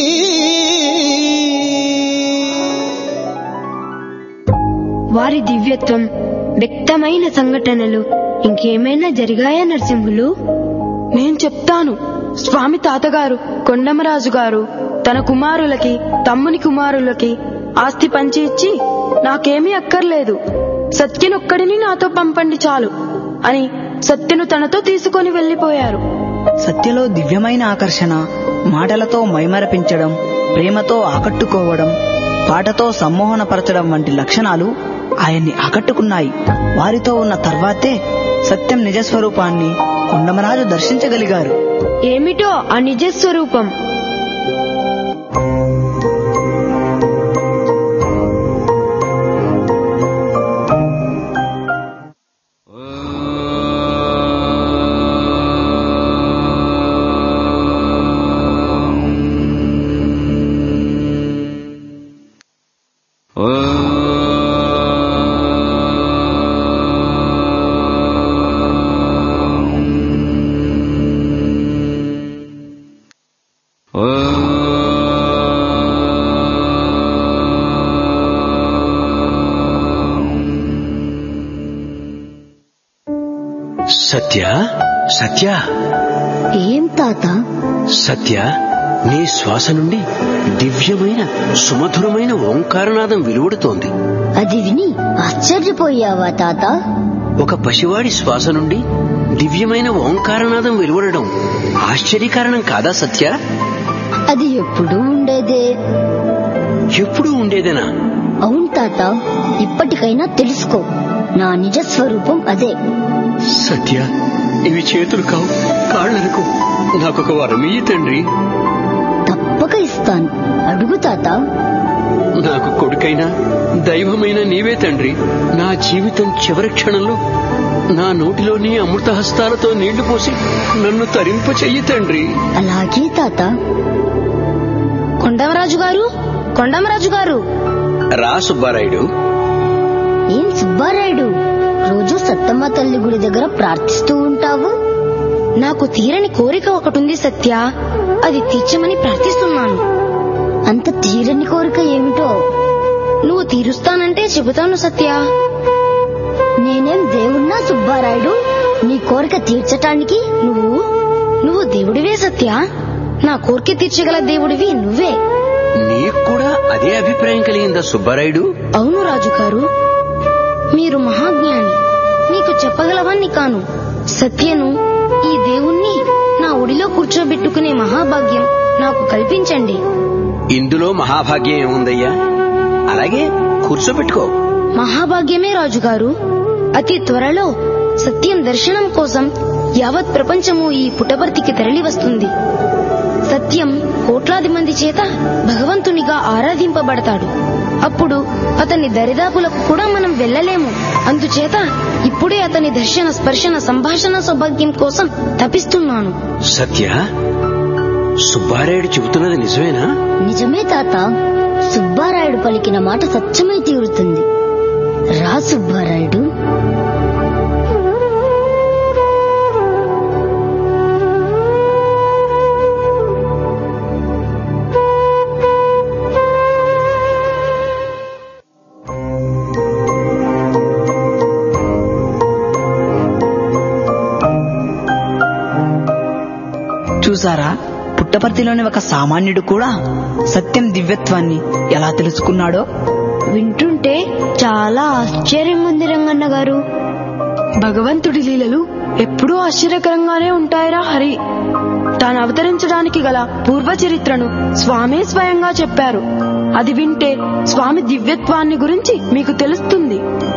వారి దివ్యత్వం వ్యక్తమైన సంఘటనలు ఇంకేమైనా జరిగాయా నరసింహులు నేను చెప్తాను స్వామి తాతగారు కొండమరాజు గారు తన కుమారులకి తమ్ముని కుమారులకి ఆస్తి పంచి ఇచ్చి నాకేమీ అక్కర్లేదు సత్యనొక్కడిని నాతో పంపండి చాలు అని సత్యను తనతో తీసుకొని వెళ్లిపోయారు సత్యలో దివ్యమైన ఆకర్షణ మాటలతో మైమరపించడం ప్రేమతో ఆకట్టుకోవడం పాటతో సమ్మోహనపరచడం వంటి లక్షణాలు ఆయన్ని ఆకట్టుకున్నాయి వారితో ఉన్న తర్వాతే సత్యం నిజస్వరూపాన్ని కొండమరాజు దర్శించగలిగారు ఏమిటో ఆ నిజ స్వరూపం సత్య సత్య ఏం తాత సత్య నీ శ్వాస నుండి దివ్యమైన సుమధురమైన ఓంకారనాదం వెలువడుతోంది అది విని ఆశ్చర్యపోయావా తాత ఒక పసివాడి శ్వాస నుండి దివ్యమైన ఓంకారనాదం వెలువడడం ఆశ్చర్యకారణం కాదా సత్య అది ఎప్పుడూ ఉండేదే ఎప్పుడూ ఉండేదేనా అవును తాత ఇప్పటికైనా తెలుసుకో నా నిజ స్వరూపం అదే సత్య ఇవి చేతులు కావు కాళ్ళనుకు నాకొక వరం ఇయ్యి తండ్రి తప్పక ఇస్తాను అడుగు తాత నాకు కొడుకైనా దైవమైన నీవే తండ్రి నా జీవితం చివరి క్షణంలో నా నోటిలోని అమృత హస్తాలతో నీళ్లు పోసి నన్ను తరింప చెయ్యి తండ్రి అలాగే తాత కొండమరాజు గారు కొండమరాజు గారు రా సుబ్బారాయుడు ఏం సుబ్బారాయుడు రోజు సత్తమ్మ తల్లి గుడి దగ్గర ప్రార్థిస్తూ ఉంటావు నాకు తీరని కోరిక ఒకటి ఉంది సత్య అది తీర్చమని ప్రార్థిస్తున్నాను అంత తీరని కోరిక ఏమిటో నువ్వు తీరుస్తానంటే చెబుతాను సత్య నేనేం దేవుణ్ణా సుబ్బారాయుడు నీ కోరిక తీర్చటానికి నువ్వు నువ్వు దేవుడివే సత్య నా కోరిక తీర్చగల దేవుడివి నువ్వే నీకు కూడా అదే అభిప్రాయం కలిగిందా సుబ్బారాయుడు అవును రాజు గారు మీరు మహాజ్ఞాని నీకు చెప్పగలవాన్ని కాను సత్యను ఈ దేవుణ్ణి నా ఒడిలో కూర్చోబెట్టుకునే మహాభాగ్యం నాకు కల్పించండి ఇందులో మహాభాగ్యం ఏముందయ్యా అలాగే కూర్చోబెట్టుకో మహాభాగ్యమే రాజుగారు అతి త్వరలో సత్యం దర్శనం కోసం యావత్ ప్రపంచము ఈ పుటపర్తికి తరలి వస్తుంది సత్యం కోట్లాది మంది చేత భగవంతునిగా ఆరాధింపబడతాడు అప్పుడు అతని దరిదాపులకు కూడా మనం వెళ్ళలేము అందుచేత ఇప్పుడే అతని దర్శన స్పర్శన సంభాషణ సౌభాగ్యం కోసం తపిస్తున్నాను సత్య సుబ్బారాయుడు చెబుతున్నది నిజమేనా నిజమే తాత సుబ్బారాయుడు పలికిన మాట సత్యమై తీరుతుంది రా సుబ్బారాయుడు చూసారా పుట్టపర్తిలోని ఒక సామాన్యుడు కూడా సత్యం దివ్యత్వాన్ని ఎలా తెలుసుకున్నాడో వింటుంటే చాలా ఆశ్చర్యం ఉంది రంగన్న గారు భగవంతుడి లీలలు ఎప్పుడూ ఆశ్చర్యకరంగానే ఉంటాయిరా హరి తాను అవతరించడానికి గల పూర్వ చరిత్రను స్వామే స్వయంగా చెప్పారు అది వింటే స్వామి దివ్యత్వాన్ని గురించి మీకు తెలుస్తుంది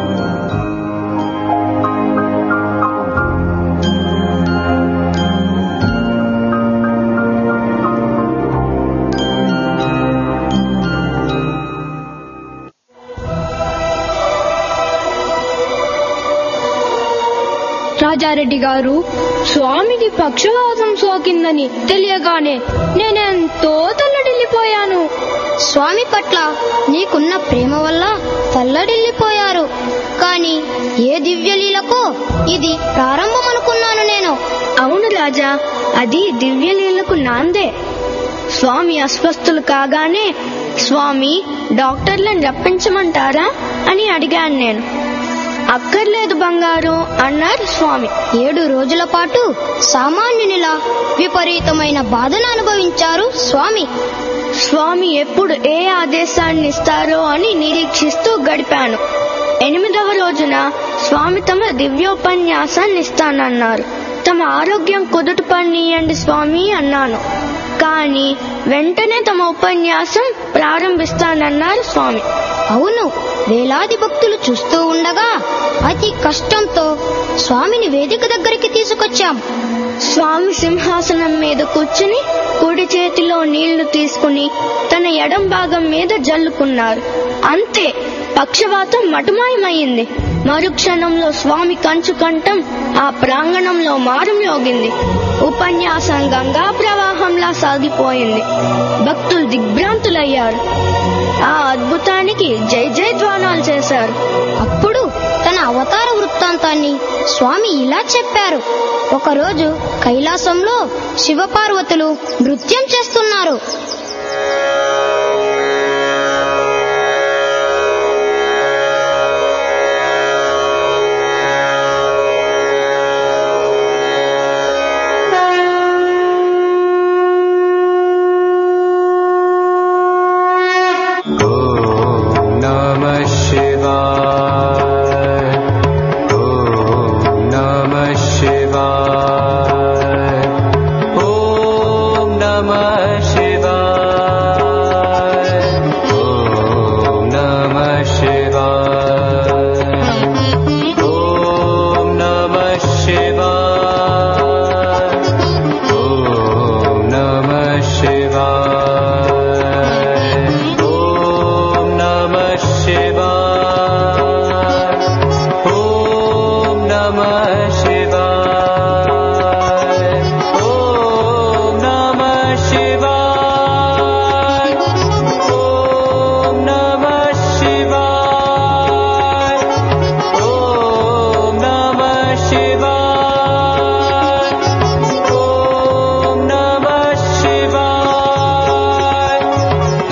రాజారెడ్డి గారు స్వామికి పక్షవాతం సోకిందని తెలియగానే నేనెంతో తల్లడిల్లిపోయాను స్వామి పట్ల నీకున్న ప్రేమ వల్ల తల్లడిల్లిపోయారు కానీ ఏ దివ్యలీలకో ఇది ప్రారంభం అనుకున్నాను నేను అవును రాజా అది దివ్యలీలకు నాందే స్వామి అస్వస్థులు కాగానే స్వామి డాక్టర్లను రప్పించమంటారా అని అడిగాను నేను అక్కర్లేదు బంగారు అన్నారు స్వామి ఏడు రోజుల పాటు సామాన్యునిలా విపరీతమైన బాధను అనుభవించారు స్వామి స్వామి ఎప్పుడు ఏ ఆదేశాన్ని ఇస్తారో అని నిరీక్షిస్తూ గడిపాను ఎనిమిదవ రోజున స్వామి తమ దివ్యోపన్యాసాన్ని ఇస్తానన్నారు తమ ఆరోగ్యం కుదుట పనియండి స్వామి అన్నాను కానీ వెంటనే తమ ఉపన్యాసం ప్రారంభిస్తానన్నారు స్వామి అవును వేలాది భక్తులు చూస్తూ ఉండగా అతి కష్టంతో స్వామిని వేదిక దగ్గరికి తీసుకొచ్చాం స్వామి సింహాసనం మీద కూర్చుని కుడి చేతిలో నీళ్లు తీసుకుని తన ఎడం భాగం మీద జల్లుకున్నారు అంతే పక్షవాతం మటుమాయమైంది మరుక్షణంలో స్వామి కంచు కంఠం ఆ ప్రాంగణంలో మారుమ్యోగింది ఉపన్యాసం గంగా ప్రవాహంలా సాగిపోయింది భక్తులు దిగ్భ్రాంతులయ్యారు ఆ అద్భుతానికి జై జై ధ్వానాలు చేశారు అప్పుడు తన అవతార వృత్తాంతాన్ని స్వామి ఇలా చెప్పారు ఒకరోజు కైలాసంలో శివపార్వతులు నృత్యం చేస్తున్నారు नमः शिवाय ॐ नमः शिवाय ॐ नमः शिवाय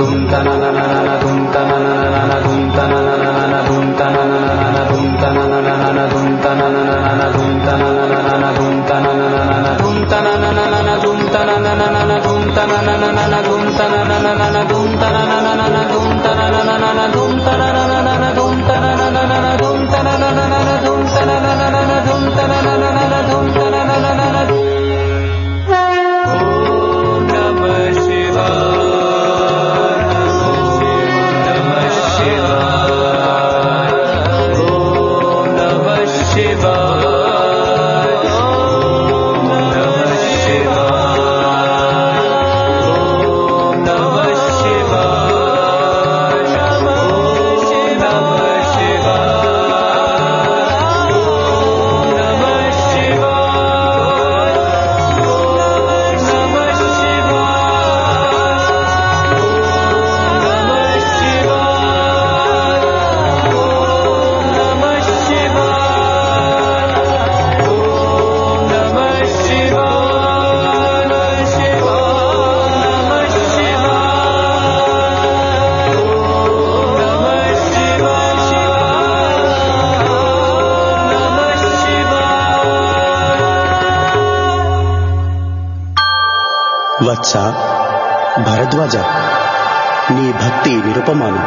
వత్స భరద్వాజ నీ భక్తి నిరుపమానం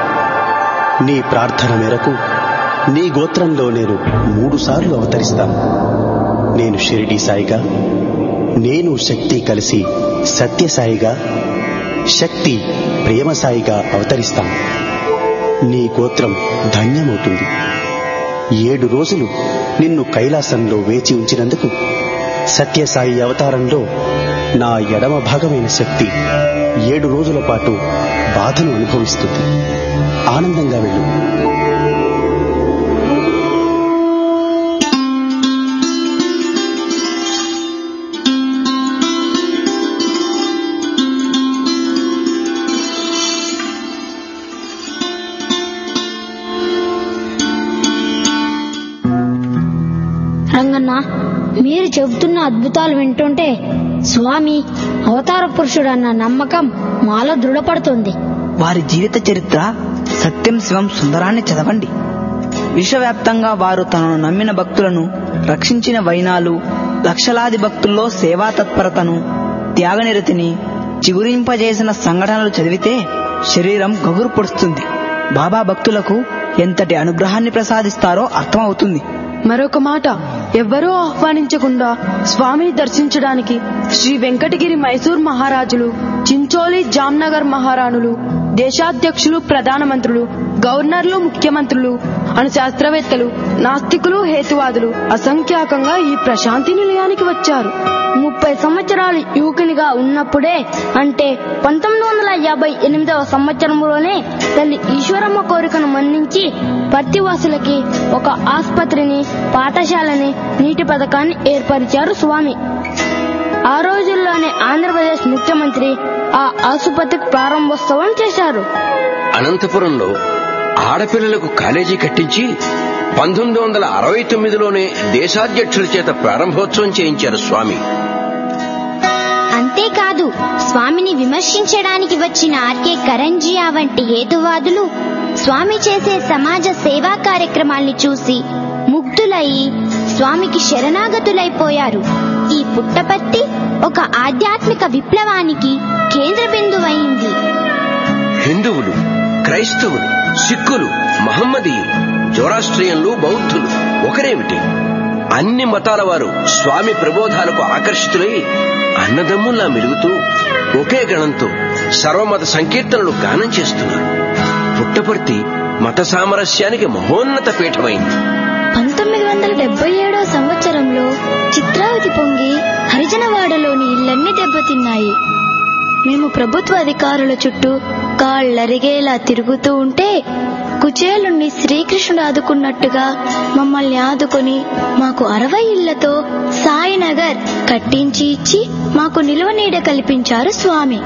నీ ప్రార్థన మేరకు నీ గోత్రంలో నేను మూడు సార్లు అవతరిస్తాను నేను షిరిడి సాయిగా నేను శక్తి కలిసి సత్యసాయిగా శక్తి ప్రేమ సాయిగా అవతరిస్తాను నీ గోత్రం ధన్యమవుతుంది ఏడు రోజులు నిన్ను కైలాసంలో వేచి ఉంచినందుకు సత్యసాయి అవతారంలో నా ఎడమ భాగమైన శక్తి ఏడు రోజుల పాటు బాధను అనుభవిస్తుంది ఆనందంగా వెళ్ళు రంగన్న మీరు చెబుతున్న అద్భుతాలు వింటుంటే స్వామి అవతార పురుషుడన్న నమ్మకం మాలో దృఢపడుతుంది వారి జీవిత చరిత్ర సత్యం శివం సుందరాన్ని చదవండి విశ్వవ్యాప్తంగా వారు తనను నమ్మిన భక్తులను రక్షించిన వైనాలు లక్షలాది భక్తుల్లో సేవా తత్పరతను త్యాగనిరతిని చిగురింపజేసిన సంఘటనలు చదివితే శరీరం గగురు పొడుస్తుంది బాబా భక్తులకు ఎంతటి అనుగ్రహాన్ని ప్రసాదిస్తారో అర్థమవుతుంది మరొక మాట ఎవ్వరూ ఆహ్వానించకుండా స్వామిని దర్శించడానికి శ్రీ వెంకటగిరి మైసూర్ మహారాజులు చించోలి జామ్నగర్ మహారాణులు దేశాధ్యక్షులు ప్రధానమంత్రులు గవర్నర్లు ముఖ్యమంత్రులు అను శాస్త్రవేత్తలు నాస్తికులు హేతువాదులు అసంఖ్యాకంగా ఈ ప్రశాంతి నిలయానికి వచ్చారు ముప్పై సంవత్సరాలు యువకునిగా ఉన్నప్పుడే అంటే పంతొమ్మిది వందల యాభై ఎనిమిదవ సంవత్సరంలోనే తల్లి ఈశ్వరమ్మ కోరికను మన్నించి పర్తివాసులకి ఒక ఆసుపత్రిని పాఠశాలని నీటి పథకాన్ని ఏర్పరిచారు స్వామి ఆ రోజుల్లోనే ఆంధ్రప్రదేశ్ ముఖ్యమంత్రి ఆ ఆసుపత్రికి ప్రారంభోత్సవం చేశారు అనంతపురంలో ఆడపిల్లలకు కాలేజీ కట్టించి పంతొమ్మిది వందల అరవై తొమ్మిదిలోనే దేశాధ్యక్షుల చేత ప్రారంభోత్సవం చేయించారు స్వామి అంతేకాదు స్వామిని విమర్శించడానికి వచ్చిన ఆర్కే కరంజియా వంటి హేతువాదులు స్వామి చేసే సమాజ సేవా కార్యక్రమాల్ని చూసి ముగ్ధులయ్యి స్వామికి శరణాగతులైపోయారు ఈ పుట్టపర్తి ఒక ఆధ్యాత్మిక విప్లవానికి కేంద్ర బిందువైంది హిందువులు క్రైస్తవులు సిక్కులు మహమ్మదీయులు జోరాస్ట్రియన్లు బౌద్ధులు ఒకరేమిటి అన్ని మతాల వారు స్వామి ప్రబోధాలకు ఆకర్షితులై అన్నదమ్ముల్లా మెలుగుతూ ఒకే గణంతో సర్వమత సంకీర్తనలు గానం చేస్తున్నారు పుట్టపర్తి మత సామరస్యానికి మహోన్నత పీఠమైంది పంతొమ్మిది వందల డెబ్బై ఏడో సంవత్సరంలో చిత్రావతి పొంగి హరిజనవాడలోని ఇళ్లన్నీ దెబ్బతిన్నాయి మేము ప్రభుత్వ అధికారుల చుట్టూ కాళ్ళరిగేలా తిరుగుతూ ఉంటే కుచేలుణ్ణి శ్రీకృష్ణుడు ఆదుకున్నట్టుగా మమ్మల్ని ఆదుకొని మాకు అరవై ఇళ్లతో సాయినగర్ కట్టించి ఇచ్చి మాకు నిలువ నీడ కల్పించారు స్వామి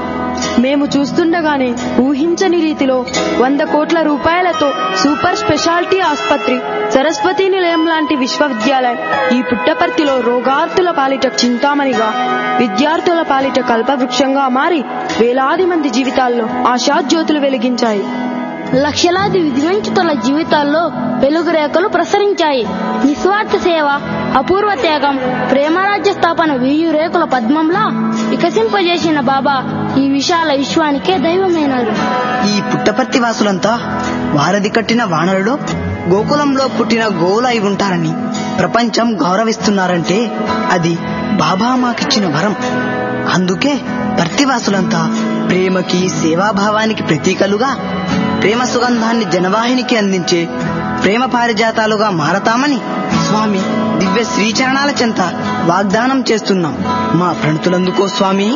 మేము చూస్తుండగానే ఊహించని రీతిలో వంద కోట్ల రూపాయలతో సూపర్ స్పెషాలిటీ ఆసుపత్రి సరస్వతి నిలయం లాంటి విశ్వవిద్యాలయం ఈ పుట్టపర్తిలో రోగార్తుల పాలిట చింతామణిగా విద్యార్థుల పాలిట కల్పవృక్షంగా మారి వేలాది మంది జీవితాల్లో ఆశాజ్యోతులు వెలిగించాయి లక్షలాది విధివంచితుల జీవితాల్లో వెలుగు రేఖలు ప్రసరించాయి నిస్వార్థ సేవ అపూర్వ త్యాగం ప్రేమరాజ్య స్థాపన వీయు రేకుల పద్మంలా వికసింపజేసిన బాబా ఈ విశాల విశ్వానికే దైవమైనారు ఈ పుట్టపర్తి వాసులంతా వారధి కట్టిన వానరుడు గోకులంలో పుట్టిన గోవులు అయి ఉంటారని ప్రపంచం గౌరవిస్తున్నారంటే అది బాబా మాకిచ్చిన వరం అందుకే పర్తివాసులంతా ప్రేమకి సేవాభావానికి ప్రతీకలుగా ప్రేమ సుగంధాన్ని జనవాహినికి అందించే ప్రేమ పారిజాతాలుగా మారతామని స్వామి దివ్య శ్రీచరణాల చెంత వాగ్దానం చేస్తున్నాం మా ప్రణతులందుకో స్వామి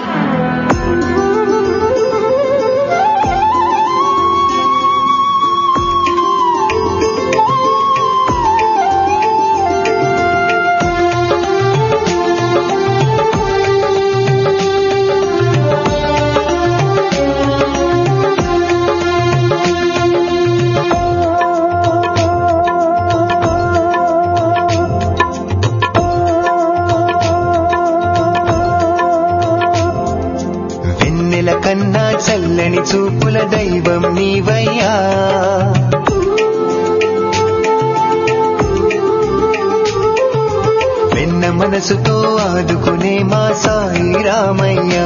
వెన్నెల కన్నా చల్లని చూపుల దైవం నీవయ్యా వెన్న మనసుతో ఆదుకునే మా సాయి రామయ్యా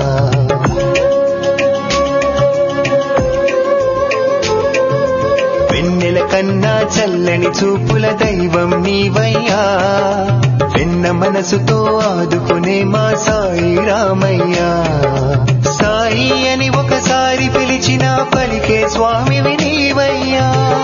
వెన్నెల కన్నా చల్లని చూపుల దైవం నీవయ్యా వెన్న మనసుతో ఆదుకునే మా సాయి రామయ్యా సాయి అని ఒకసారి పిలిచిన పలికే స్వామివి నీవయ్యా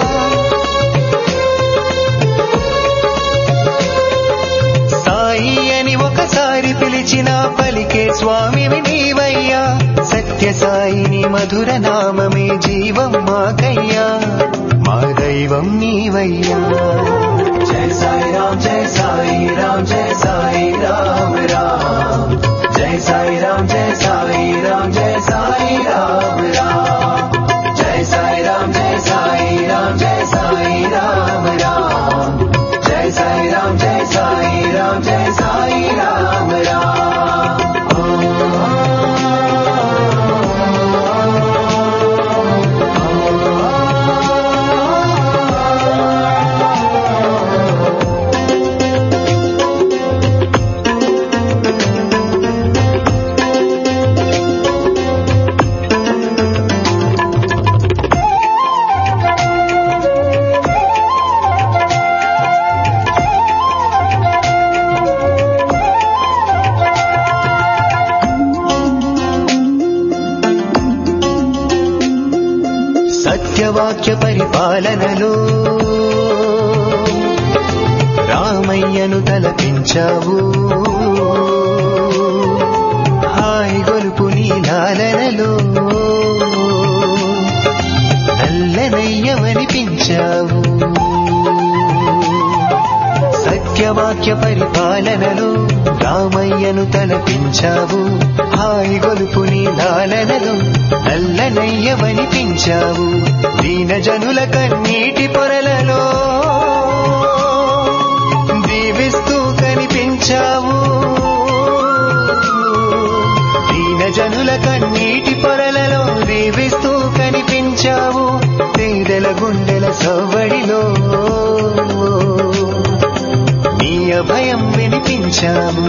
సాయి అని ఒకసారి పిలిచిన పలికే స్వామివి నీవయ్యా సత్య సాయిని మధుర నామమే జీవం మాకయ్యా మా దైవం నీవయ్యా జయ సాయి రామ్ జయ సాయి రామ్ జయ సాయి రామ్ రామ్ జయ సాయి రామ్ జయ సాయి రామ్ జయ సాయి రామ్ రామ్ జయ సాయి రామ్ జయ సాయి రామ్ జయ సాయి రామ్ రామ్ జయ సాయి రామ్ జయ సాయి రామ్ జయ సాయి రామ్ రామ్ సత్యవాక్య పరిపాలనలో రామయ్యను తలపించావు హాయి గొలుపు నీలాలనలో నల్లనయ్యవనిపించావు సత్యవాక్య పరిపాలనలో రామయ్యను తలపించావు హాయి గొలుపు నీలాలనలో నల్లనయ్యవనిపించావు దీన జనుల కన్నీటి పొరలలో దీవిస్తూ కనిపించావు దీన జనుల కన్నీటి పొరలలో దీవిస్తూ కనిపించావు పేదల గుండెల సవ్వడిలో నీ అభయం వినిపించాము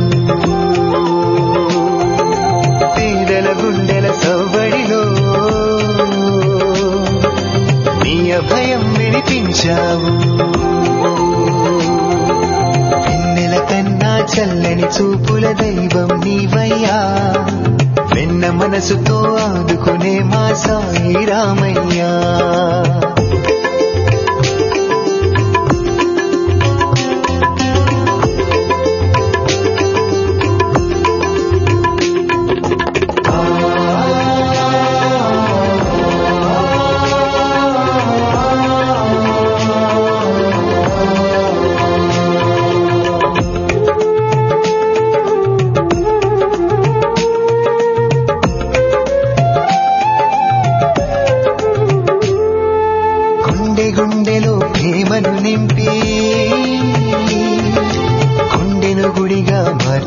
పేదల గుండెల సవ్వడిలో నీ అభయం వినిపించావు వెన్నెల కన్నా చల్లని చూపుల దైవం నీవయ్యా వెన్న మనసుతో ఆదుకునే మా సాయి రామయ్యా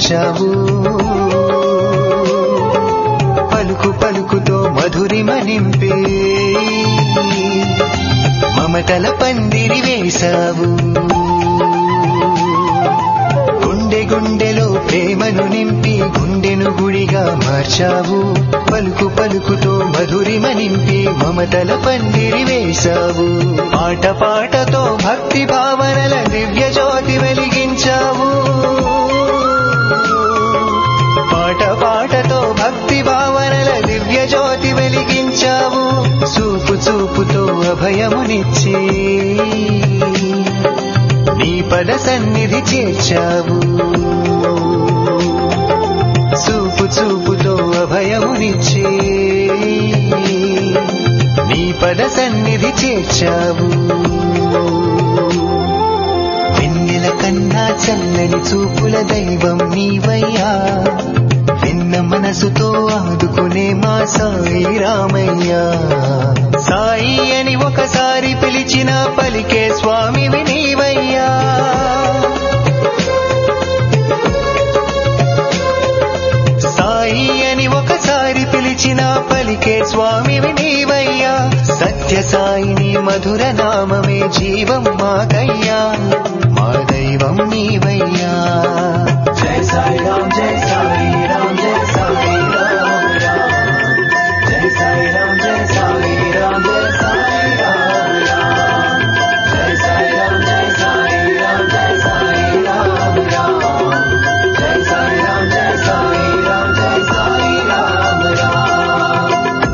మార్చావు పలుకు పలుకుతో మధురిమ నింపే మమతల పందిరి వేశావు గుండె గుండెలో ప్రేమను నింపి గుండెను గుడిగా మార్చావు పలుకు పలుకుతో మధురిమ నింపి మమతల పందిరి వేశావు పాట పాటతో భక్తి భావనల దివ్య జ్యోతి వెలిగించావు పాట పాటతో భక్తి భావనల దివ్య జ్యోతి వెలిగించావు చూపు చూపుతో అభయమునిచ్చి నీ పద సన్నిధి చేర్చావు చూపు చూపుతో అభయమునిచ్చి నీ పద సన్నిధి చేర్చావు వెన్నెల కన్నా చల్లని చూపుల దైవం నీవయ్యా వెన్న మనసుతో ఆదుకునే మా సాయి రామయ్యా సాయి అని ఒకసారి పిలిచిన పలికే స్వామివి నీవయ్యా సాయి అని ఒకసారి పిలిచిన పలికే స్వామివి నీవయ్యా సత్య సాయిని మధుర నామమే జీవం మాకయ్యా మా దైవం నీవయ్యా జయ సాయి రామ్ జయ సాయి రామ్ జయ సాయి రామ్ రామ్ జయ సాయి రామ్ జయ సాయి రామ్ జయ సాయి రామ్ రామ్ జయ సాయి రామ్ జయ సాయి రామ్ జయ సాయి రామ్ రామ్ జయ సాయి రామ్ జయ సాయి రామ్ జయ సాయి రామ్ రామ్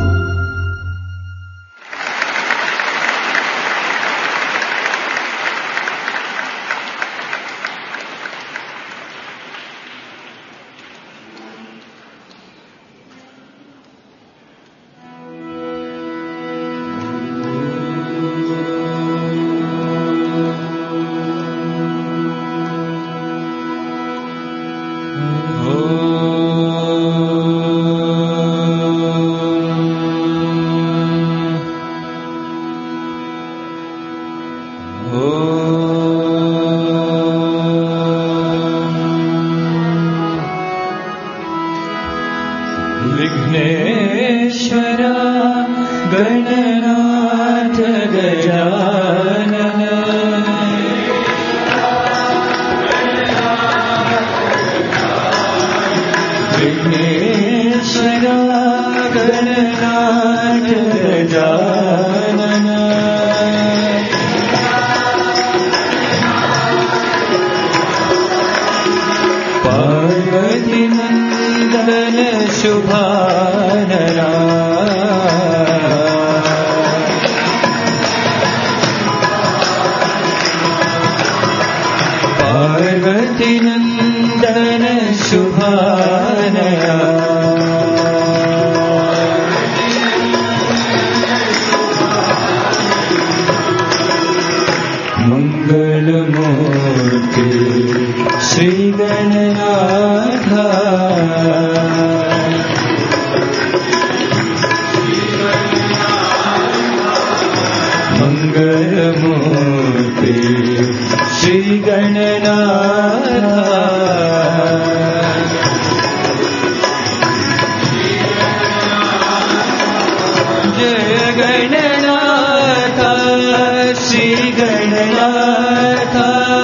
विघ्नेश्वर गणनाथ गजानन विघ्नेश्वर गणनाथ गजानन पार्वती नन्दन शुभानना पार्वती नन्दन शुभानया मङ्गलमूर्ति श्रीगणनाथ मङ्गलमूर्ति श्रीगणनाथ जय गणनाथ श्री गणनाथ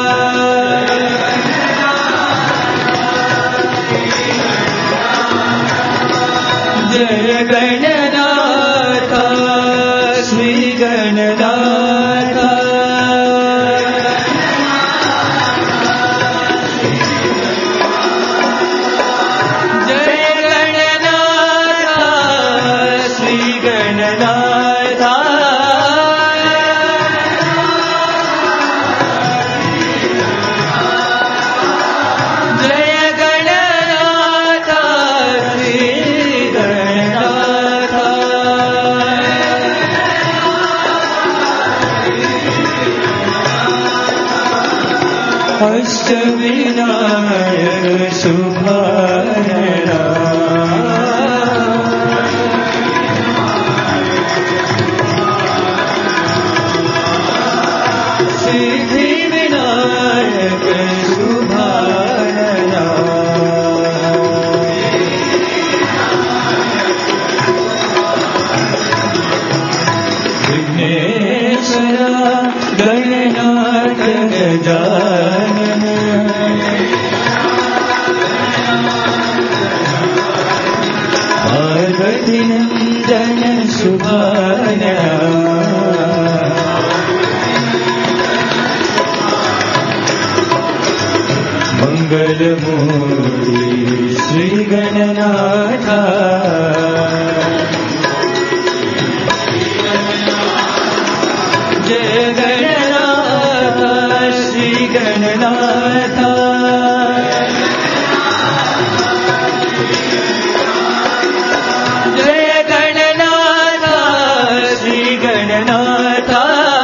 जय गणनाथ श्री गणनाथ जय गणनाथ श्री गणनाथ जय गणनाथ श्री गणनाथ अष्टविनायक शुभानना सिद्धि विनायक शुभानना शुभानया मङ्गलमूर्ति श्रीगणनाथा जय गणनाथ श्रीगणनाथ जय गणनाथ श्रीगणनाथ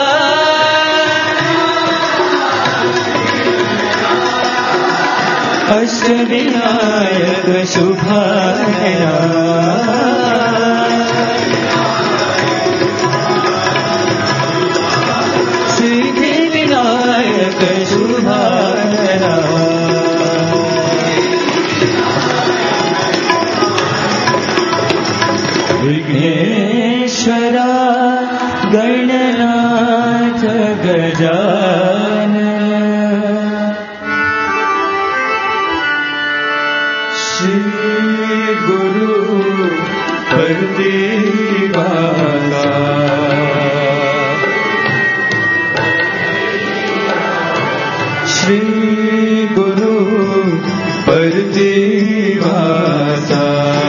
अष्टविनायक शुभानया सिद्धिविनायक शुभानया विघ्नेश्वरा गणनाथ गजानन श्री गुरु परदेवाला श्री गुरु परदेवासा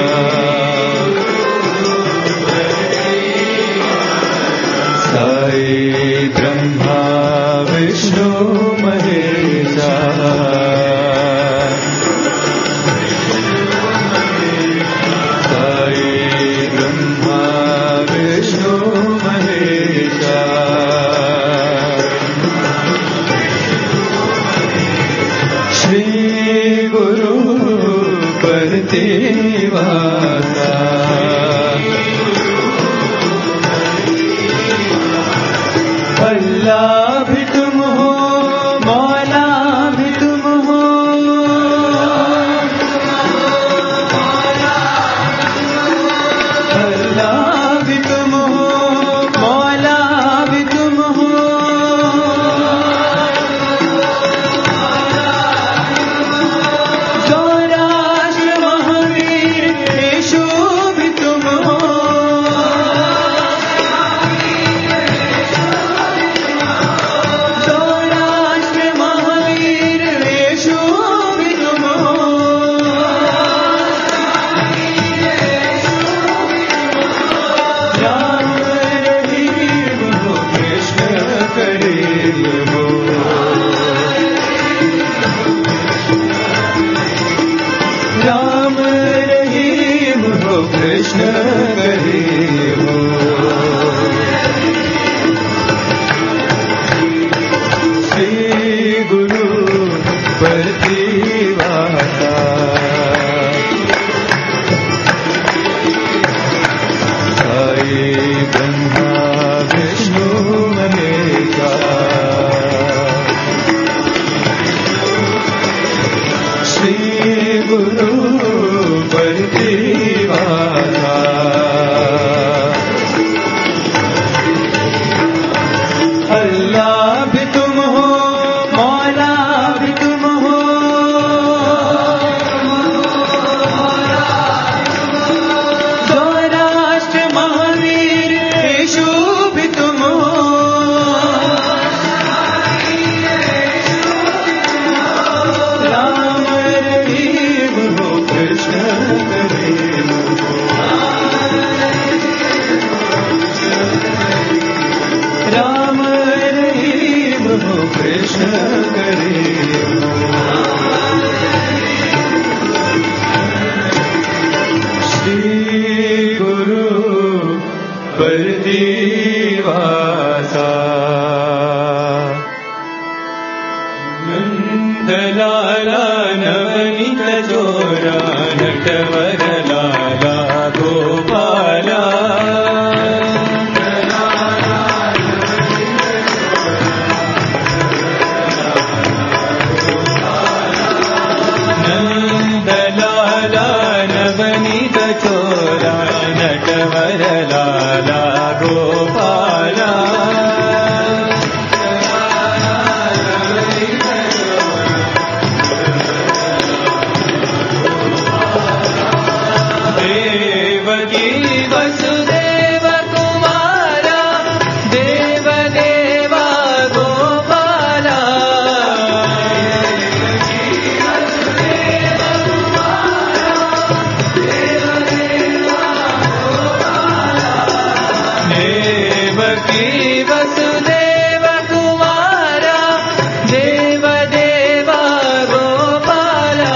साई ब्रह्मा विष्णु महेशा साई ब्रह्मा विष्णु महेशा श्री गुरु परदेवासा अल्लाह भी तुम हो मौला भी तुम हो अल्लाह भी तुम हो मौला भी तुम हो सौराष्ट्र महावीर यीशु भी तुम हो सौराष्ट्र महावीर यीशु भी तुम हो राम रहीम हो कृष्ण करीम हो राम रहीम हो कृष्ण करीम हो श्री गुरु प्रतिवासा साई ब्रह्मा विष्णु महेशा श्री गुरु प्रतिवासा अल्लाह भी तुम हो मौला भी तुम हो सौराष्ट्र महावीर यीशु भी तुम हो राम रहीम हो कृष्ण करीम राम रहीम हो कृष्ण करीम श्री गुरु परदीवासा नन्दलाला नवनीत चोरा नटवर लाला गोपाला नन्दलाला नवनीत चोरा नटवर लाला गोपाला देवकी वसुदेव कुमारा देव देवा गोपाला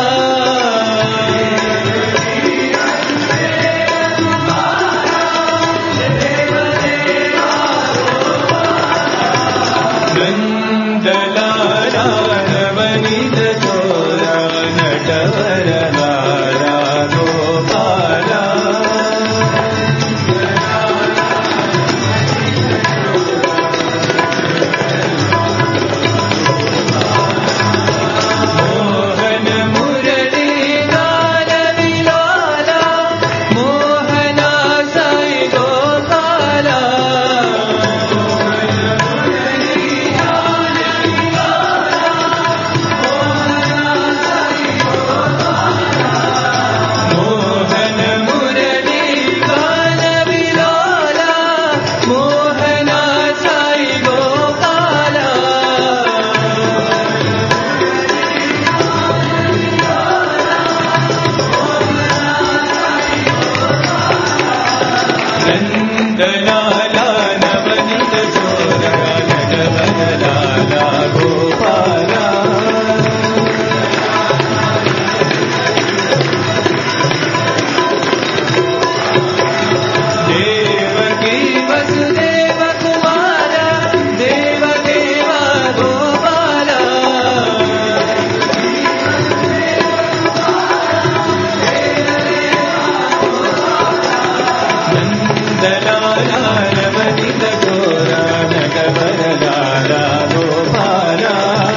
नन्दलाला नवनीत चोरा नटवर लाला गोपाला मोहन मुरली गान विलाला मोहना साई गोपाला मोहन मुरली गान विलाला मोहना साई गोपाला नन्दलाला नवनीत चोरा नटवरलाला गोपाला देवकी वसुदेव कुमारा देव देवा गोपाला नन्दलाला नवनीत चोरा नटवरलाला गोपाला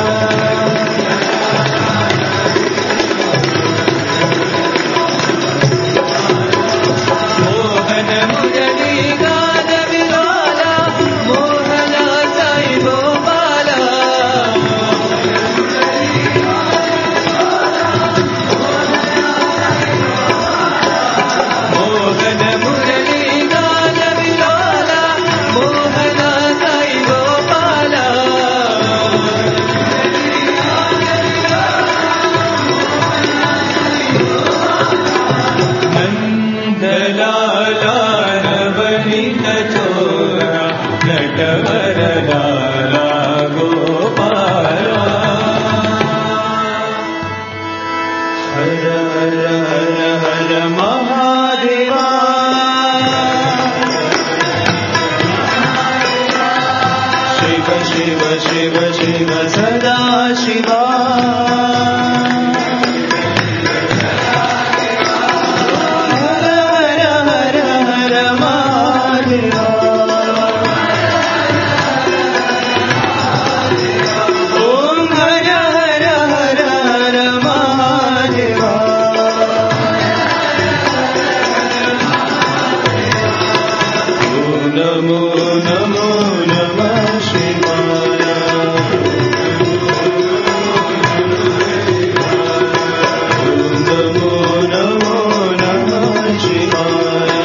मोहन मुरली गान विलाला मोहना साई गोपाला मोहन मुरली गान विलाला मोहना साई गोपाला नन्दलाला नवनीत चोरा नटवर लाला गोपाला हर हर हर हर महादेवा शिव शिव शिव शिव सदा शिवा हर हर हर हर महादेवा ॐ हर हर हर हर महादेवा ॐ नमो नमो नमः शिवाय ॐ नमो नमो नमः शिवाय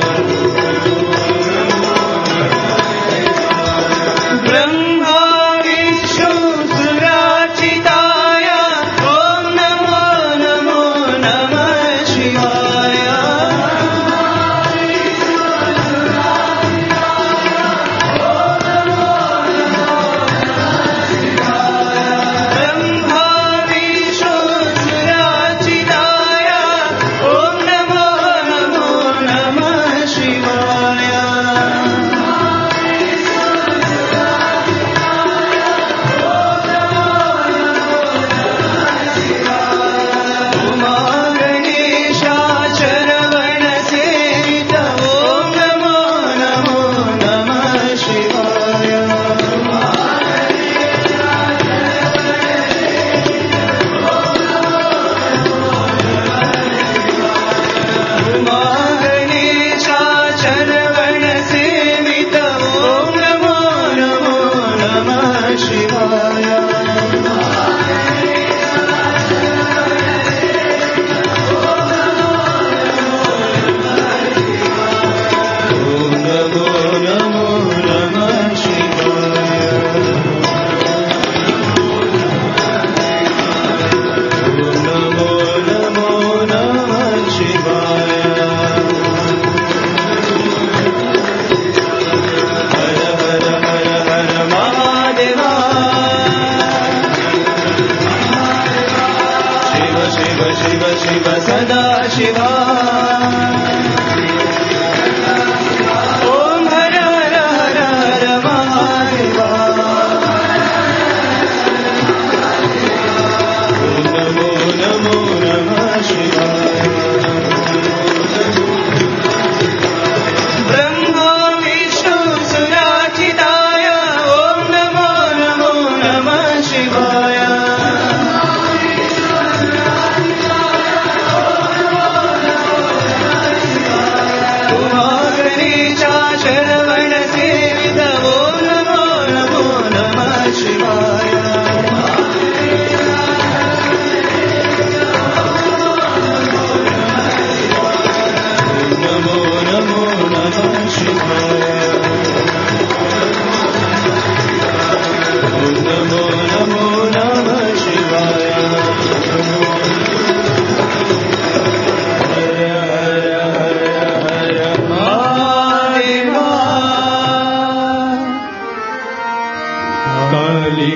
ब्रह्मा विष्णु सुराचिताय ॐ नमो नमो नमः शिवाय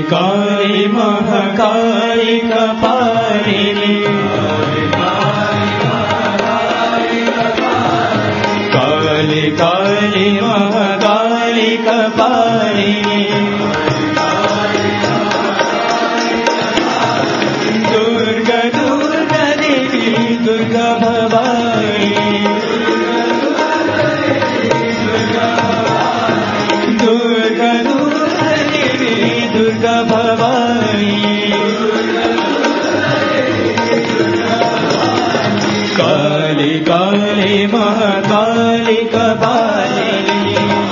काली महाकाली कपालिनी काली काली महाकाली कपालिनी दुर्गा दुर्गा देवी दुर्गा भवानी दुर्गा दुर्गा देवी दुर्गा भवानी काली काली महाकाली कपालिनी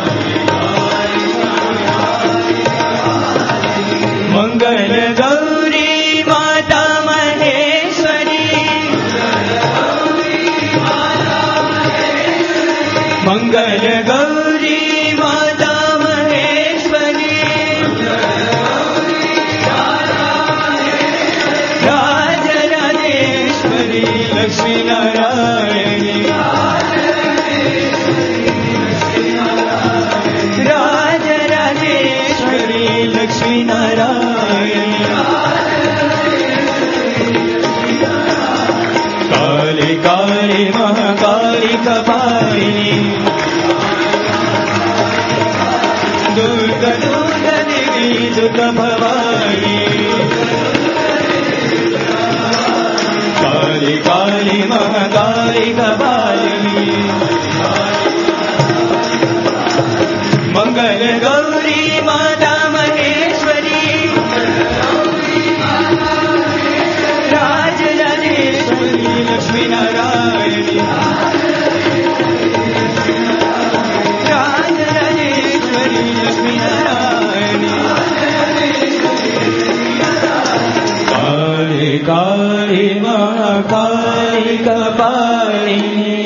मंगल गौरी माता महेश्वरी मंगल गौरी माता महेश्वरी राज राजेश्वरी लक्ष्मी नारायणी राज राजेश्वरी लक्ष्मी नारायणी काली काली महाकाली कपालिनी दुर्गा दुर्गा देवी दुर्गा भवानी काली काली महाकाली कपालिनी मंगल गौरी माता महेश्वरी राज राजेश्वरी लक्ष्मी नारायणी राज राजेश्वरी लक्ष्मी नारायणी काली काली महाकाली कपालिनी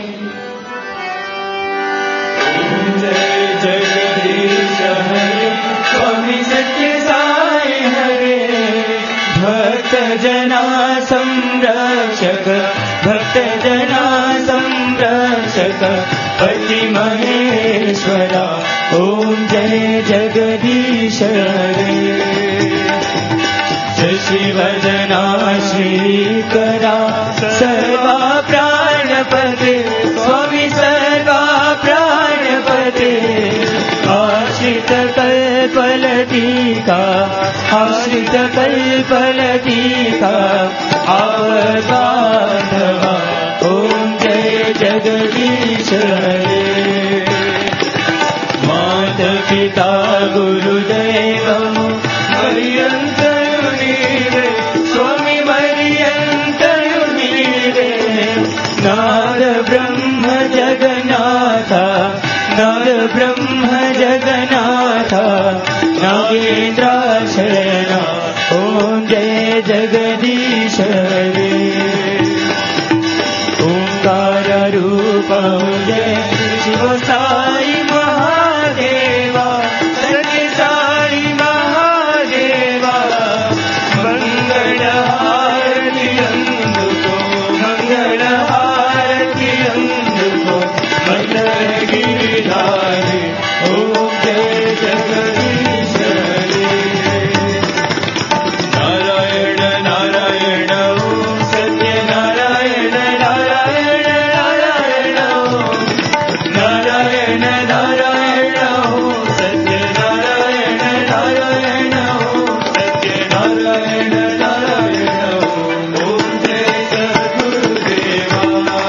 जय जगदीश हरे स्वामी सत्य साई हरे भक्त जना संरक्षक भक्त जना संरक्षक पति महेश्वरा ओम जय जगदीश हरे शशिवदना श्रीकरा सर्वा प्राणपते स्वामी सर्वा प्राणपते आश्रित कल्पलतिका आश्रित कल्पलतिका आवगाधवा ॐ जय जगदीश हरे मात पिता गुरुदैवम् मर्यन्तयुनीरे स्वामी मर्यन्तयुनीरे नाद ब्रह्म जगन्नाथ नाद ब्रह्म जगन्नाथ नागेन्द्राशयना ॐ जय जगदीश हरे ओङ्काररूपं जय शिव साई महादेवा सत्य साई महादेवा मङ्गलहारति అందుకో మంగళహారతి అందుకో మంగళగిరిధారి ఓం జయ జగదీశ నారాయణ నారాయణ ఓం సత్యనారాయణ నారాయణ నారాయణ ఓం నారాయణ నారాయణ ఓం సత్యనారాయణ నారాయణ ఓం సత్యనారాయణ నారాయణ ఓం ఓం జయ సద్గురుదేవా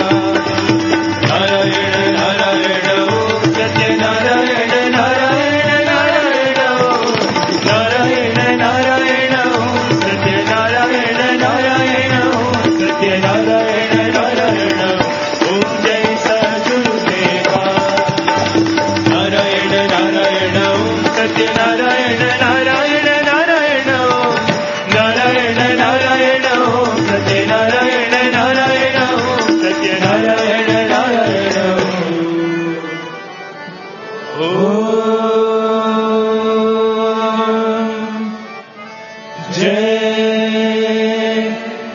నారాయణ నారాయణ ఓం సత్యనారాయణ నారాయణ నారాయణ ఓం నారాయణ నారాయణ ఓం సత్యనారాయణ నారాయణ ఓం సత్యనారాయణ నారాయణ ఓం జయ సద్గురుదేవా నారాయణ నారాయణ ఓం సత్యనారాయణ నారాయణ నారాయణ ఓం నారాయణ నారాయణ ఓం సత్యనారాయణ నారాయణ ఓం సత్యనారాయణ నారాయణ ఓం జయ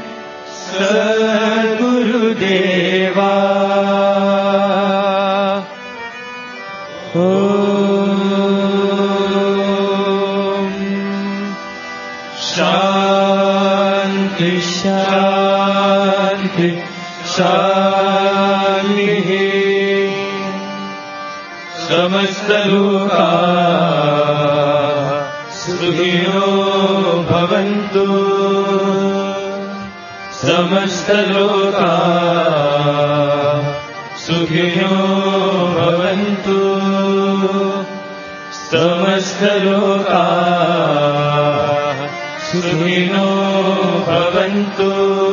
సద్గురుదేవా ఓం शान्ति शान्ति शान्तिः समस्तलोका सुखिनो भवन्तु समस्तलोका सुखिनो भवन्तु समस्तलोका सुखिनो भवन्तु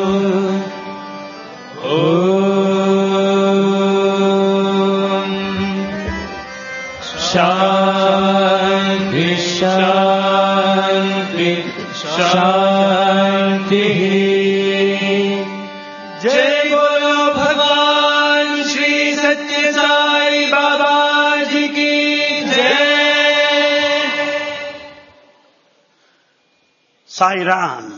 ॐ शान्ति शान्ति शान्तिः जय बोलो भगवान श्री सत्य साई बाबा जी की जय Sai Ram,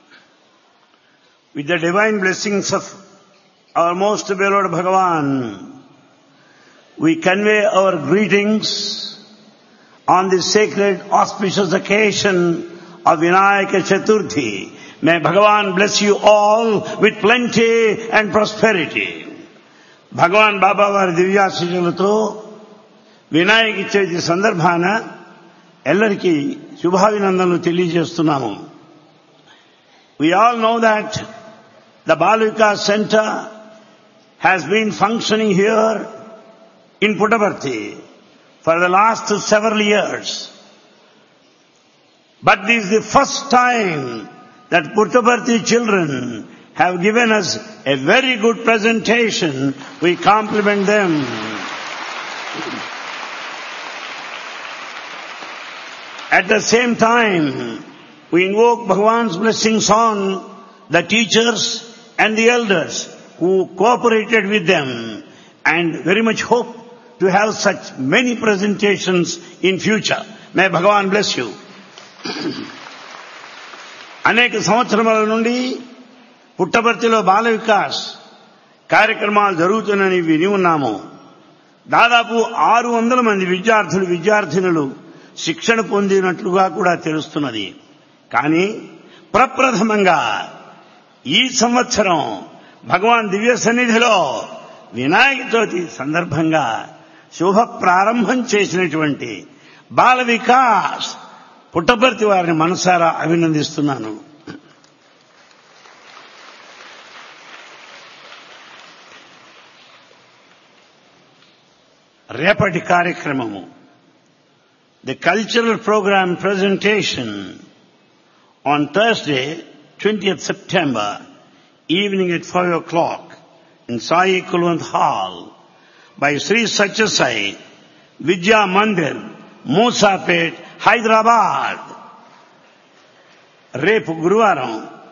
with the divine blessings of our most beloved Bhagavan, we convey our greetings on this sacred auspicious occasion of Vinayaka Chaturthi. May Bhagavan bless you all with plenty and prosperity. భగవాన్ బాబా వారి దివ్యాశీషులతో వినాయక చవితి సందర్భాన ಎಲ್ಲರಿకీ శుభాభినందనలు తెలియజేస్తున్నాము We all know that the Balvika Center has been functioning here in Puttaparthi for the last several years. But this is the first time that Puttaparthi children have given us a very good presentation. We compliment them. At the same time, we invoke Bhagavan's blessings on the teachers and the elders who cooperated with them and very much hope to have such many presentations in future. May Bhagavan bless you. అనేక సంవత్సరముల నుండి పుట్టపర్తిలో బాల వికాస్ కార్యక్రమాలు జరుగుతున్నాయని విని ఉన్నాము దాదాపు ఆరు వందల మంది విద్యార్థులు విద్యార్థినులు శిక్షణ పొందినట్లుగా కూడా తెలుస్తున్నది కానీ ప్రప్రథమంగా ఈ సంవత్సరం భగవాన్ దివ్య సన్నిధిలో వినాయక చవితి సందర్భంగా శుభ ప్రారంభం చేసినటువంటి బాల వికాస్ పుట్టపర్తి వారిని మనసారా అభినందిస్తున్నాను రేపటి కార్యక్రమము the cultural program presentation on Thursday, 20th September, evening at 5 o'clock in Sai Kulwant Hall by Sri Satyasai Vidya Mandir, Musapet, Hyderabad. రేపు గురువారం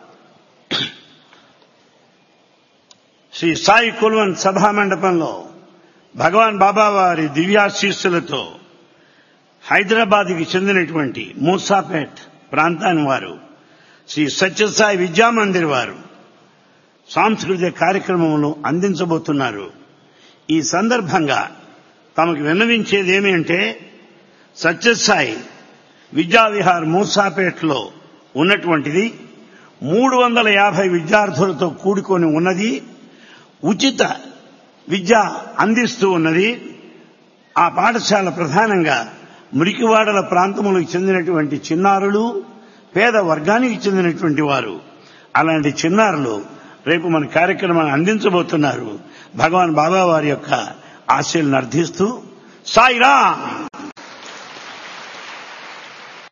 శ్రీ సాయి కుల్వంత్ సభా మండపంలో భగవాన్ బాబా వారి దివ్యాశీస్సులతో హైదరాబాద్కి చెందినటువంటి మూసాపేట్ ప్రాంతాన్ని వారు శ్రీ సత్యసాయి విద్యామందిర్ వారు సాంస్కృతిక కార్యక్రమములు అందించబోతున్నారు ఈ సందర్భంగా తమకు విన్నవించేది ఏమి అంటే సత్యసాయి విద్యావిహార్ మూసాపేట్లో ఉన్నటువంటిది మూడు వందల యాభై విద్యార్థులతో కూడుకొని ఉన్నది ఉచిత విద్య అందిస్తూ ఉన్నది ఆ పాఠశాల ప్రధానంగా మురికివాడల ప్రాంతములకు చెందినటువంటి చిన్నారులు పేద వర్గానికి చెందినటువంటి వారు అలాంటి చిన్నారులు రేపు మన కార్యక్రమాన్ని అందించబోతున్నారు భగవాన్ బాబా వారి యొక్క ఆశయాలను అర్థిస్తూ సాయిరామ్